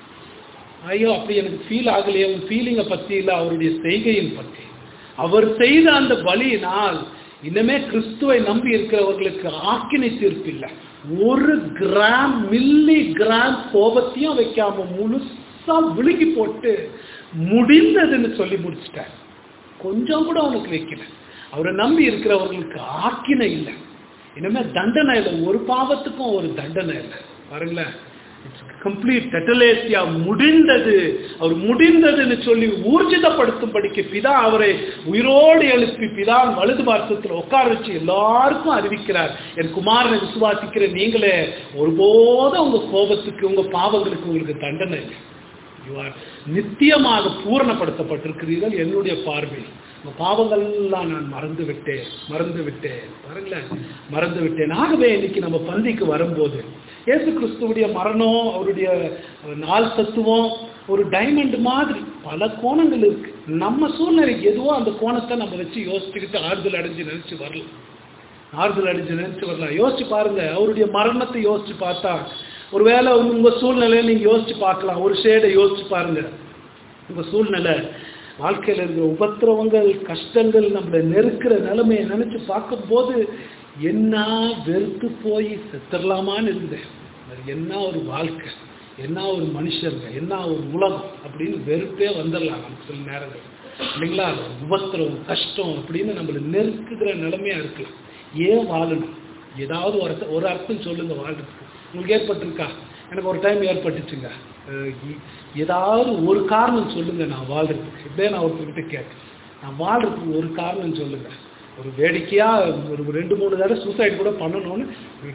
ஐயோ அப்படி எனக்கு ஃபீல் ஆகலையே உன் ஃபீலிங்கை பத்தி இல்லை அவருடைய செய்கையின் பற்றி அவர் செய்த அந்த பலியினால் இன்னமே கிறிஸ்துவை நம்பி இருக்கிறவர்களுக்கு ஆக்கினை தீர்ப்பு இல்லை ஒரு கிராம் மில்லி கிராம் கோபத்தையும் வைக்காம முழுசா விழுங்கி போட்டு முடிந்ததுன்னு சொல்லி முடிச்சிட்டார் கொஞ்சம் கூட அவனுக்கு வைக்கல அவரை நம்பி இருக்கிறவர்களுக்கு ஆக்கினை இல்லை இனிமே தண்டனை இல்லை ஒரு பாவத்துக்கும் ஒரு தண்டனை இல்லை பாருங்களேன் கம்ப்ளீட் டெட்டலேசியா முடிந்தது அவர் முடிந்ததுன்னு சொல்லி ஊர்ஜிதப்படுத்தும்படிக்கு பிதா அவரை உயிரோடு எழுப்பி பிதா வலது பார்த்தத்தில் உட்கார வச்சு எல்லாருக்கும் அறிவிக்கிறார் என் குமாரனை விசுவாசிக்கிற நீங்களே ஒருபோதும் உங்க கோபத்துக்கு உங்க பாவங்களுக்கு உங்களுக்கு தண்டனை இல்லை You are நித்தியமாக பூரணப்படுத்தப்பட்டிருக்கிறீர்கள் என்னுடைய பார்வை உங்க பாவங்கள்லாம் நான் மறந்து விட்டேன் மறந்து விட்டேன் பாருங்களேன் மறந்து விட்டேன் ஆகவே இன்னைக்கு நம்ம பந்திக்கு வரும்போது இயேசு கிறிஸ்துவுடைய மரணம் அவருடைய நாள் தத்துவம் ஒரு டைமண்ட் மாதிரி பல கோணங்கள் இருக்கு நம்ம சூழ்நிலைக்கு எதுவோ அந்த கோணத்தை நம்ம வச்சு யோசிச்சுக்கிட்டு ஆறுதல் அடைஞ்சு நினைச்சு வரலாம் ஆறுதல் அடைஞ்சு நினைச்சு வரலாம் யோசிச்சு பாருங்க அவருடைய மரணத்தை யோசிச்சு பார்த்தா ஒருவேளை உங்க சூழ்நிலையை நீங்க யோசிச்சு பார்க்கலாம் ஒரு ஷேடை யோசிச்சு பாருங்க உங்க சூழ்நிலை வாழ்க்கையில இருக்கிற உபத்திரவங்கள் கஷ்டங்கள் நம்மளை நெருக்கிற நிலைமையை நினைச்சு பார்க்கும்போது என்ன வெறுத்து போய் செத்துடலாமான்னு இருந்தேன் அது என்ன ஒரு வாழ்க்கை என்ன ஒரு மனுஷருங்க என்ன ஒரு உலகம் அப்படின்னு வெறுப்பே வந்துடலாம் நமக்கு சில நேரங்கள் இல்லைங்களா உபத்திரம் கஷ்டம் அப்படின்னு நம்மளை நெருக்குகிற நிலைமையா இருக்கலாம் ஏன் வாழணும் ஏதாவது ஒரு அர்த்தம் ஒரு அர்த்தம் சொல்லுங்க வாழ்றதுக்கு உங்களுக்கு ஏற்பட்டிருக்கா எனக்கு ஒரு டைம் ஏற்பட்டுச்சுங்க அஹ் இ- ஏதாவது ஒரு காரணம் சொல்லுங்க நான் வாழ்றதுக்கு இப்படியே நான் ஒருத்தர்கிட்ட கேட்டேன் நான் வாழ்றதுக்கு ஒரு காரணம் சொல்லுங்க ஒரு வேடிக்கையா ஒரு ரெண்டு மூணு தடவை சூசைட் கூட பண்ணணும்னு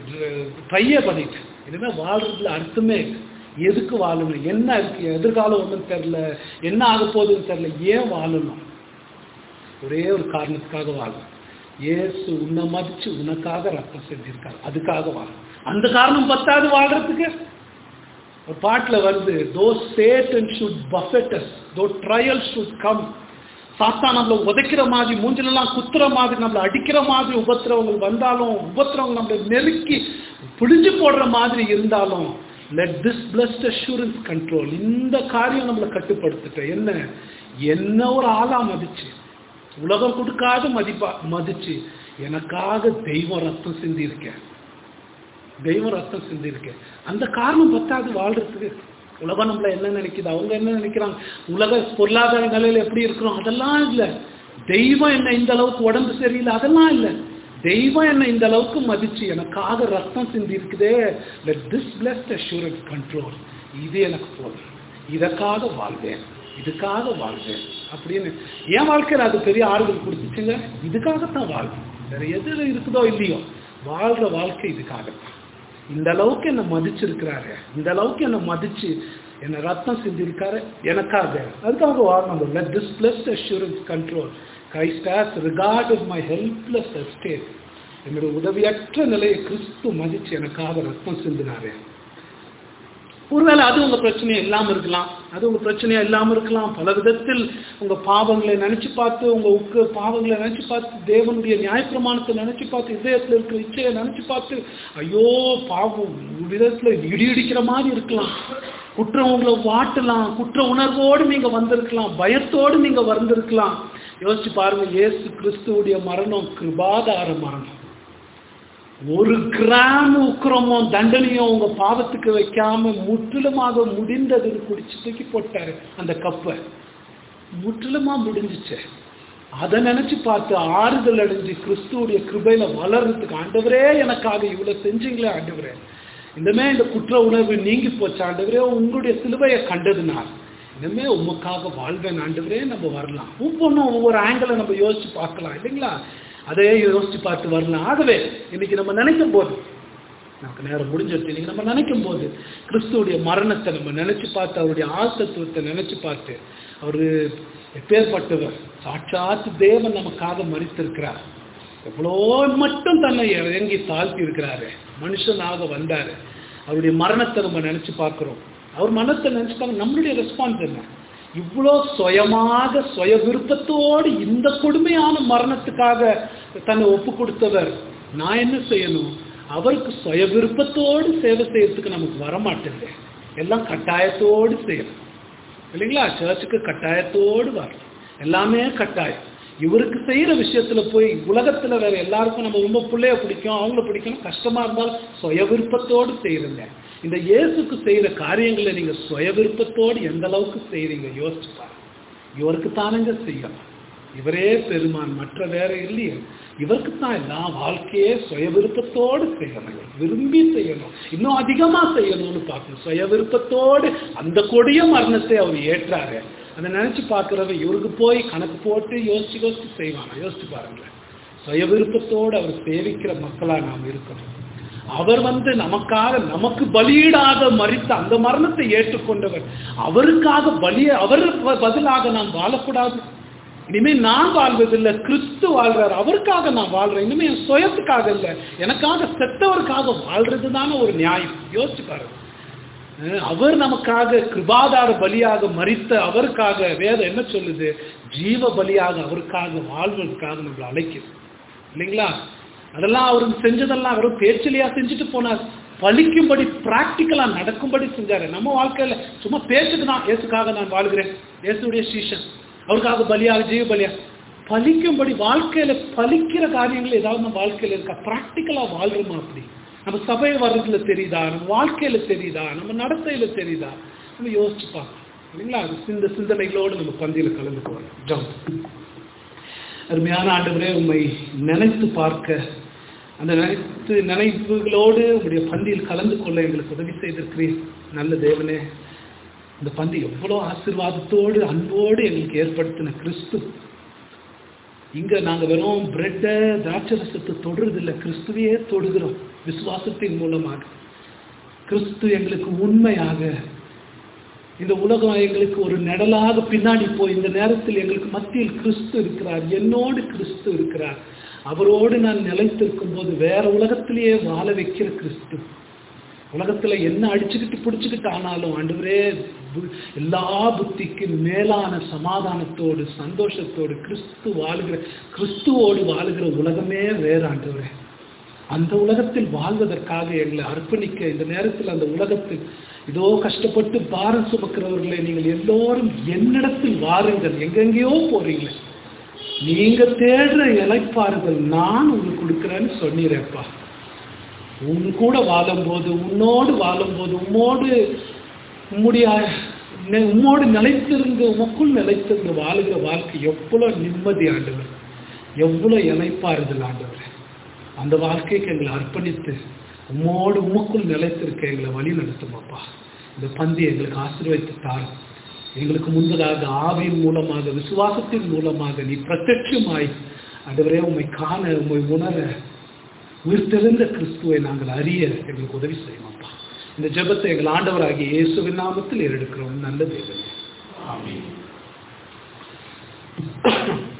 ட்ரையே பண்ணிட்டேன் இனிமேல் வாழ்றதுல அர்த்தமே இல்லை. எதுக்கு வாழணும் என்ன இருக்கு எதிர்காலம் ஒன்றும் தெரில என்ன ஆக போகுதுன்னு தெரில ஏன் வாழணும் ஒரே ஒரு காரணத்துக்காக வாழும் இயேசு உன்னை மதிச்சு உனக்காக ரத்தம் செஞ்சிருக்காரு அதுக்காக வாழும் அந்த காரணம் பத்தாது வாழ்றதுக்கு ஒரு பாட்டில் வருது தோ சேட்டன் ஷுட் பஃபெட்டஸ் தோ ட்ரையல் ஷுட் கம் சாத்தா நம்மளை உதைக்கிற மாதிரி மூஞ்சிலெல்லாம் குத்துற மாதிரி நம்மளை அடிக்கிற மாதிரி உபத்திரவங்கள் வந்தாலும் உபத்திரவங்கள் நம்மளை நெருக்கி பிடிஞ்சு போடுற மாதிரி இருந்தாலும் let this blessed assurance control இந்த காரியம் நம்மளை கட்டுப்படுத்திட்ட என்ன என்ன ஒரு ஆளா மதிச்சு உலகம் கொடுக்காத மதிப்பா மதிச்சு எனக்காக தெய்வம் ரத்தம் சிந்தி இருக்கேன் தெய்வம் ரத்தம் சிந்தி இருக்கேன் அந்த காரணம் பத்தாது வாழ்றதுக்கு உலகம் நம்மள என்ன நினைக்குது அவங்க என்ன நினைக்கிறாங்க உலக பொருளாதார நிலையில எப்படி இருக்கிறோம் அதெல்லாம் இல்லை தெய்வம் என்ன இந்த அளவுக்கு உடம்பு சரியில்லை அதெல்லாம் இல்லை தெய்வம் என்ன இந்த அளவுக்கு மதிச்சு எனக்காக ரத்தம் சிந்தி இருக்குதே let this blessed assurance control இது எனக்கு போதும் இதற்காக வாழ்வேன் இதுக்காக வாழ்வேன் அப்படின்னு என் வாழ்க்கையில் அது பெரிய ஆறுதல் கொடுத்துச்சுங்க இதுக்காகத்தான் வாழ்வேன் வேற எதுல இருக்குதோ இல்லையோ வாழ்ற வாழ்க்கை இதுக்காகத்தான் இந்த அளவுக்கு என்னை மதிச்சிருக்கிறாரு இந்த அளவுக்கு என்னை மதிச்சு என்னை ரத்தம் செஞ்சிருக்காரு எனக்காக அதுக்காக வாழணும் let this blessed assurance control Christ has regarded my helpless estate என்னுடைய உதவியற்ற நிலையை கிறிஸ்து மதிச்சு எனக்காக ரத்தம் சிந்தினாரு ஒருவேளை அது உங்க பிரச்சனையா இல்லாம இருக்கலாம் அது உங்க பிரச்சனையா இல்லாம இருக்கலாம் பல விதத்தில் உங்க பாவங்களை நினைச்சு பார்த்து உங்க உக்கு பாவங்களை நினைச்சு பார்த்து தேவனுடைய நியாயப்பிரமாணத்தை நினைச்சு பார்த்து இதயத்துல இருக்கிற இச்சையை நினைச்சு பார்த்து ஐயோ பாவம் ஒரு விதத்துல இடி இடிக்கிற மாதிரி இருக்கலாம் குற்றம் உங்களை வாட்டலாம் குற்ற உணர்வோடு நீங்க வந்திருக்கலாம் பயத்தோடு நீங்க வந்திருக்கலாம் யோசிச்சு பாருங்க இயேசு கிறிஸ்துவுடைய மரணம் கிருபாதார மரணம் ஒரு கிராம் உக்கிரமோ தண்டனையோ உங்க பாவத்துக்கு வைக்காம முற்றிலுமாக முடிந்ததுன்னு குடிச்சு தூக்கி போட்டாரு அந்த கப்பை முற்றிலுமா முடிஞ்சிச்சு அதை நினைச்சு பார்த்து ஆறுதல் அடைஞ்சு கிறிஸ்துவுடைய கிருபையில வளர்றதுக்கு ஆண்டவரே எனக்காக இவ்வளவு செஞ்சீங்களே ஆண்டவரே இனிமே இந்த குற்ற உணர்வு நீங்கி போச்சு ஆண்டவரே உங்களுடைய சிலுவையை கண்டதுனால் இனிமே உமக்காக வாழ்வேன் ஆண்டவரே நம்ம வரலாம் ஒவ்வொன்றும் ஒவ்வொரு ஆங்கிளை நம்ம யோசிச்சு பார்க்கலாம் இல்லைங்களா அதையே யோசிச்சு பார்த்து வரலாம் ஆகவே இன்னைக்கு நம்ம நினைக்கும் போது நமக்கு நேரம் முடிஞ்சிருச்சு இன்னைக்கு நம்ம நினைக்கும் போது கிறிஸ்துவுடைய மரணத்தை நம்ம நினைச்சு பார்த்து அவருடைய ஆசத்துவத்தை நினைச்சு பார்த்து அவரு எப்பேற்பட்டவர் சாட்சாத்து தேவன் நமக்காக மறித்திருக்கிறார் எவ்வளோ மட்டும் தன்னை இறங்கி தாழ்த்தி இருக்கிறாரு மனுஷனாக வந்தாரு அவருடைய மரணத்தை நம்ம நினைச்சு பார்க்கிறோம் அவர் மரணத்தை நினைச்சு பார்க்க நம்மளுடைய ரெஸ்பான்ஸ் என்ன இவ்வளோ சுயமாக சுய விருப்பத்தோடு இந்த கொடுமையான மரணத்துக்காக தன்னை ஒப்பு கொடுத்தவர் நான் என்ன செய்யணும் அவருக்கு சுய விருப்பத்தோடு சேவை செய்யறதுக்கு நமக்கு வரமாட்டேங்க எல்லாம் கட்டாயத்தோடு செய்யணும் இல்லைங்களா சர்ச்சுக்கு கட்டாயத்தோடு வரணும் எல்லாமே கட்டாயம் இவருக்கு செய்யற விஷயத்துல போய் உலகத்துல வேற எல்லாருக்கும் நம்ம ரொம்ப பிள்ளைய பிடிக்கும் அவங்கள பிடிக்கணும் கஷ்டமா இருந்தாலும் சுய விருப்பத்தோடு செய்யறங்க இந்த இயேசுக்கு செய்யற காரியங்களை நீங்க சுய விருப்பத்தோடு எந்த அளவுக்கு செய்யறீங்க யோசிச்சு பாருங்க இவருக்கு தானங்க செய்யணும் இவரே பெருமான் மற்ற வேற இல்லையே இவருக்கு தான் எல்லாம் வாழ்க்கையே சுய விருப்பத்தோடு செய்யணும் விரும்பி செய்யணும் இன்னும் அதிகமா செய்யணும்னு பார்க்கணும் சுய விருப்பத்தோடு அந்த கொடிய மரணத்தை அவர் ஏற்றாரு அதை நினைச்சு பார்க்கிறவ இவருக்கு போய் கணக்கு போட்டு யோசிச்சு யோசிச்சு செய்வாங்க யோசிச்சு பாருங்களேன் சுய விருப்பத்தோடு அவர் சேவிக்கிற மக்களா நாம் இருக்கணும் அவர் வந்து நமக்காக நமக்கு பலியீடாக மறித்த அந்த மரணத்தை ஏற்றுக்கொண்டவர் அவருக்காக பலிய அவர் பதிலாக நாம் வாழக்கூடாது இனிமே நான் வாழ்வதில்லை கிறிஸ்து வாழ்றாரு அவருக்காக நான் வாழ்றேன் இனிமே என் சுயத்துக்காக இல்லை எனக்காக செத்தவருக்காக வாழ்றது தானே ஒரு நியாயம் யோசிச்சு பாருங்க அவர் நமக்காக கிருபாதார பலியாக மறித்த அவருக்காக வேதம் என்ன சொல்லுது ஜீவ பலியாக அவருக்காக வாழ்வதற்காக நம்மளை அழைக்குது இல்லைங்களா அதெல்லாம் அவருக்கு செஞ்சதெல்லாம் வெறும் பேச்சிலையா செஞ்சுட்டு போனார் பலிக்கும்படி பிராக்டிக்கலா நடக்கும்படி செஞ்சாரு நம்ம வாழ்க்கையில சும்மா பேச்சுக்கு தான் இயேசுக்காக நான் வாழ்கிறேன் இயேசுடைய சீஷன் அவருக்காக பலியாக ஜீவ பலியா பலிக்கும்படி வாழ்க்கையில பலிக்கிற காரியங்கள் ஏதாவது நம்ம வாழ்க்கையில இருக்கா பிராக்டிக்கலா வாழ்றோமா அப்படி நம்ம சபை வர்றதுல தெரியுதா நம்ம வாழ்க்கையில தெரியுதா நம்ம நடத்தையில தெரியுதா நம்ம யோசிச்சு பார்க்கணும் இல்லைங்களா இந்த சிந்தனைகளோடு நம்ம பந்தியில கலந்துக்குவோம் ஜம்ப் அருமையான ஆண்டவரே உண்மை நினைத்து பார்க்க அந்த நினைத்து நினைப்புகளோடு உங்களுடைய பந்தியில் கலந்து கொள்ள எங்களுக்கு உதவி செய்திருக்கிறீர் நல்ல தேவனே இந்த பந்தி எவ்வளோ ஆசீர்வாதத்தோடு அன்போடு எங்களுக்கு ஏற்படுத்தின கிறிஸ்து இங்க நாங்க வெறும் பிரெட்டை திராட்சரசத்தை தொடுறதில்லை கிறிஸ்துவையே தொடுகிறோம் விசுவாசத்தின் மூலமாக கிறிஸ்து எங்களுக்கு உண்மையாக இந்த உலகம் எங்களுக்கு ஒரு நிழலாக பின்னாடி போய் இந்த நேரத்தில் எங்களுக்கு மத்தியில் கிறிஸ்து இருக்கிறார் என்னோடு கிறிஸ்து இருக்கிறார் அவரோடு நான் நிலைத்திருக்கும் போது வேற உலகத்திலேயே வாழ வைக்கிற கிறிஸ்து உலகத்துல என்ன அடிச்சுக்கிட்டு பிடிச்சுக்கிட்டு ஆனாலும் ஆண்டவரே எல்லா புத்திக்கும் மேலான சமாதானத்தோடு சந்தோஷத்தோடு கிறிஸ்து வாழுகிற கிறிஸ்துவோடு வாழுகிற உலகமே வேற ஆண்டவரே அந்த உலகத்தில் வாழ்வதற்காக எங்களை அர்ப்பணிக்க இந்த நேரத்தில் அந்த உலகத்தில் இதோ கஷ்டப்பட்டு பாரம் சுமக்கிறவர்களே நீங்கள் எல்லோரும் என்னிடத்தில் வாருங்கள் எங்கெங்கேயோ போறீங்களே நீங்க தேடுற இலைப்பாறுதல் நான் உங்களுக்கு கொடுக்குறேன்னு சொன்னீரேப்பா உன் கூட வாழும்போது உன்னோடு வாழும்போது உம்மோடு உம்முடைய நெ- உம்மோடு நிலைத்திருந்து உமக்குள் நிலைத்திருந்து வாழுகிற வாழ்க்கை எவ்வளவு நிம்மதி ஆண்டவர் எவ்வளவு இலைப்பாறுதல் ஆண்டவர் அந்த வாழ்க்கைக்கு எங்களை அர்ப்பணித்து உம்மோடு உமக்குள் நிலைத்திருக்க எங்களை வழி நடத்துமாப்பா இந்த பந்தி எங்களுக்கு ஆசீர்வதித்து தாரும் எங்களுக்கு முன்பதாக ஆவியின் மூலமாக விசுவாசத்தின் மூலமாக நீ பிரத்யட்சமாய் ஆண்டவரே உம்மை காண உம்மை உணர உயிர்த்தெழுந்த கிறிஸ்துவை நாங்கள் அறிய எங்களுக்கு உதவி செய்யுமாப்பா இந்த ஜெபத்தை எங்கள் ஆண்டவராகிய இயேசுவின் நாமத்தில் ஏறெடுக்கிறோம் நல்ல தேவனே ஆமென்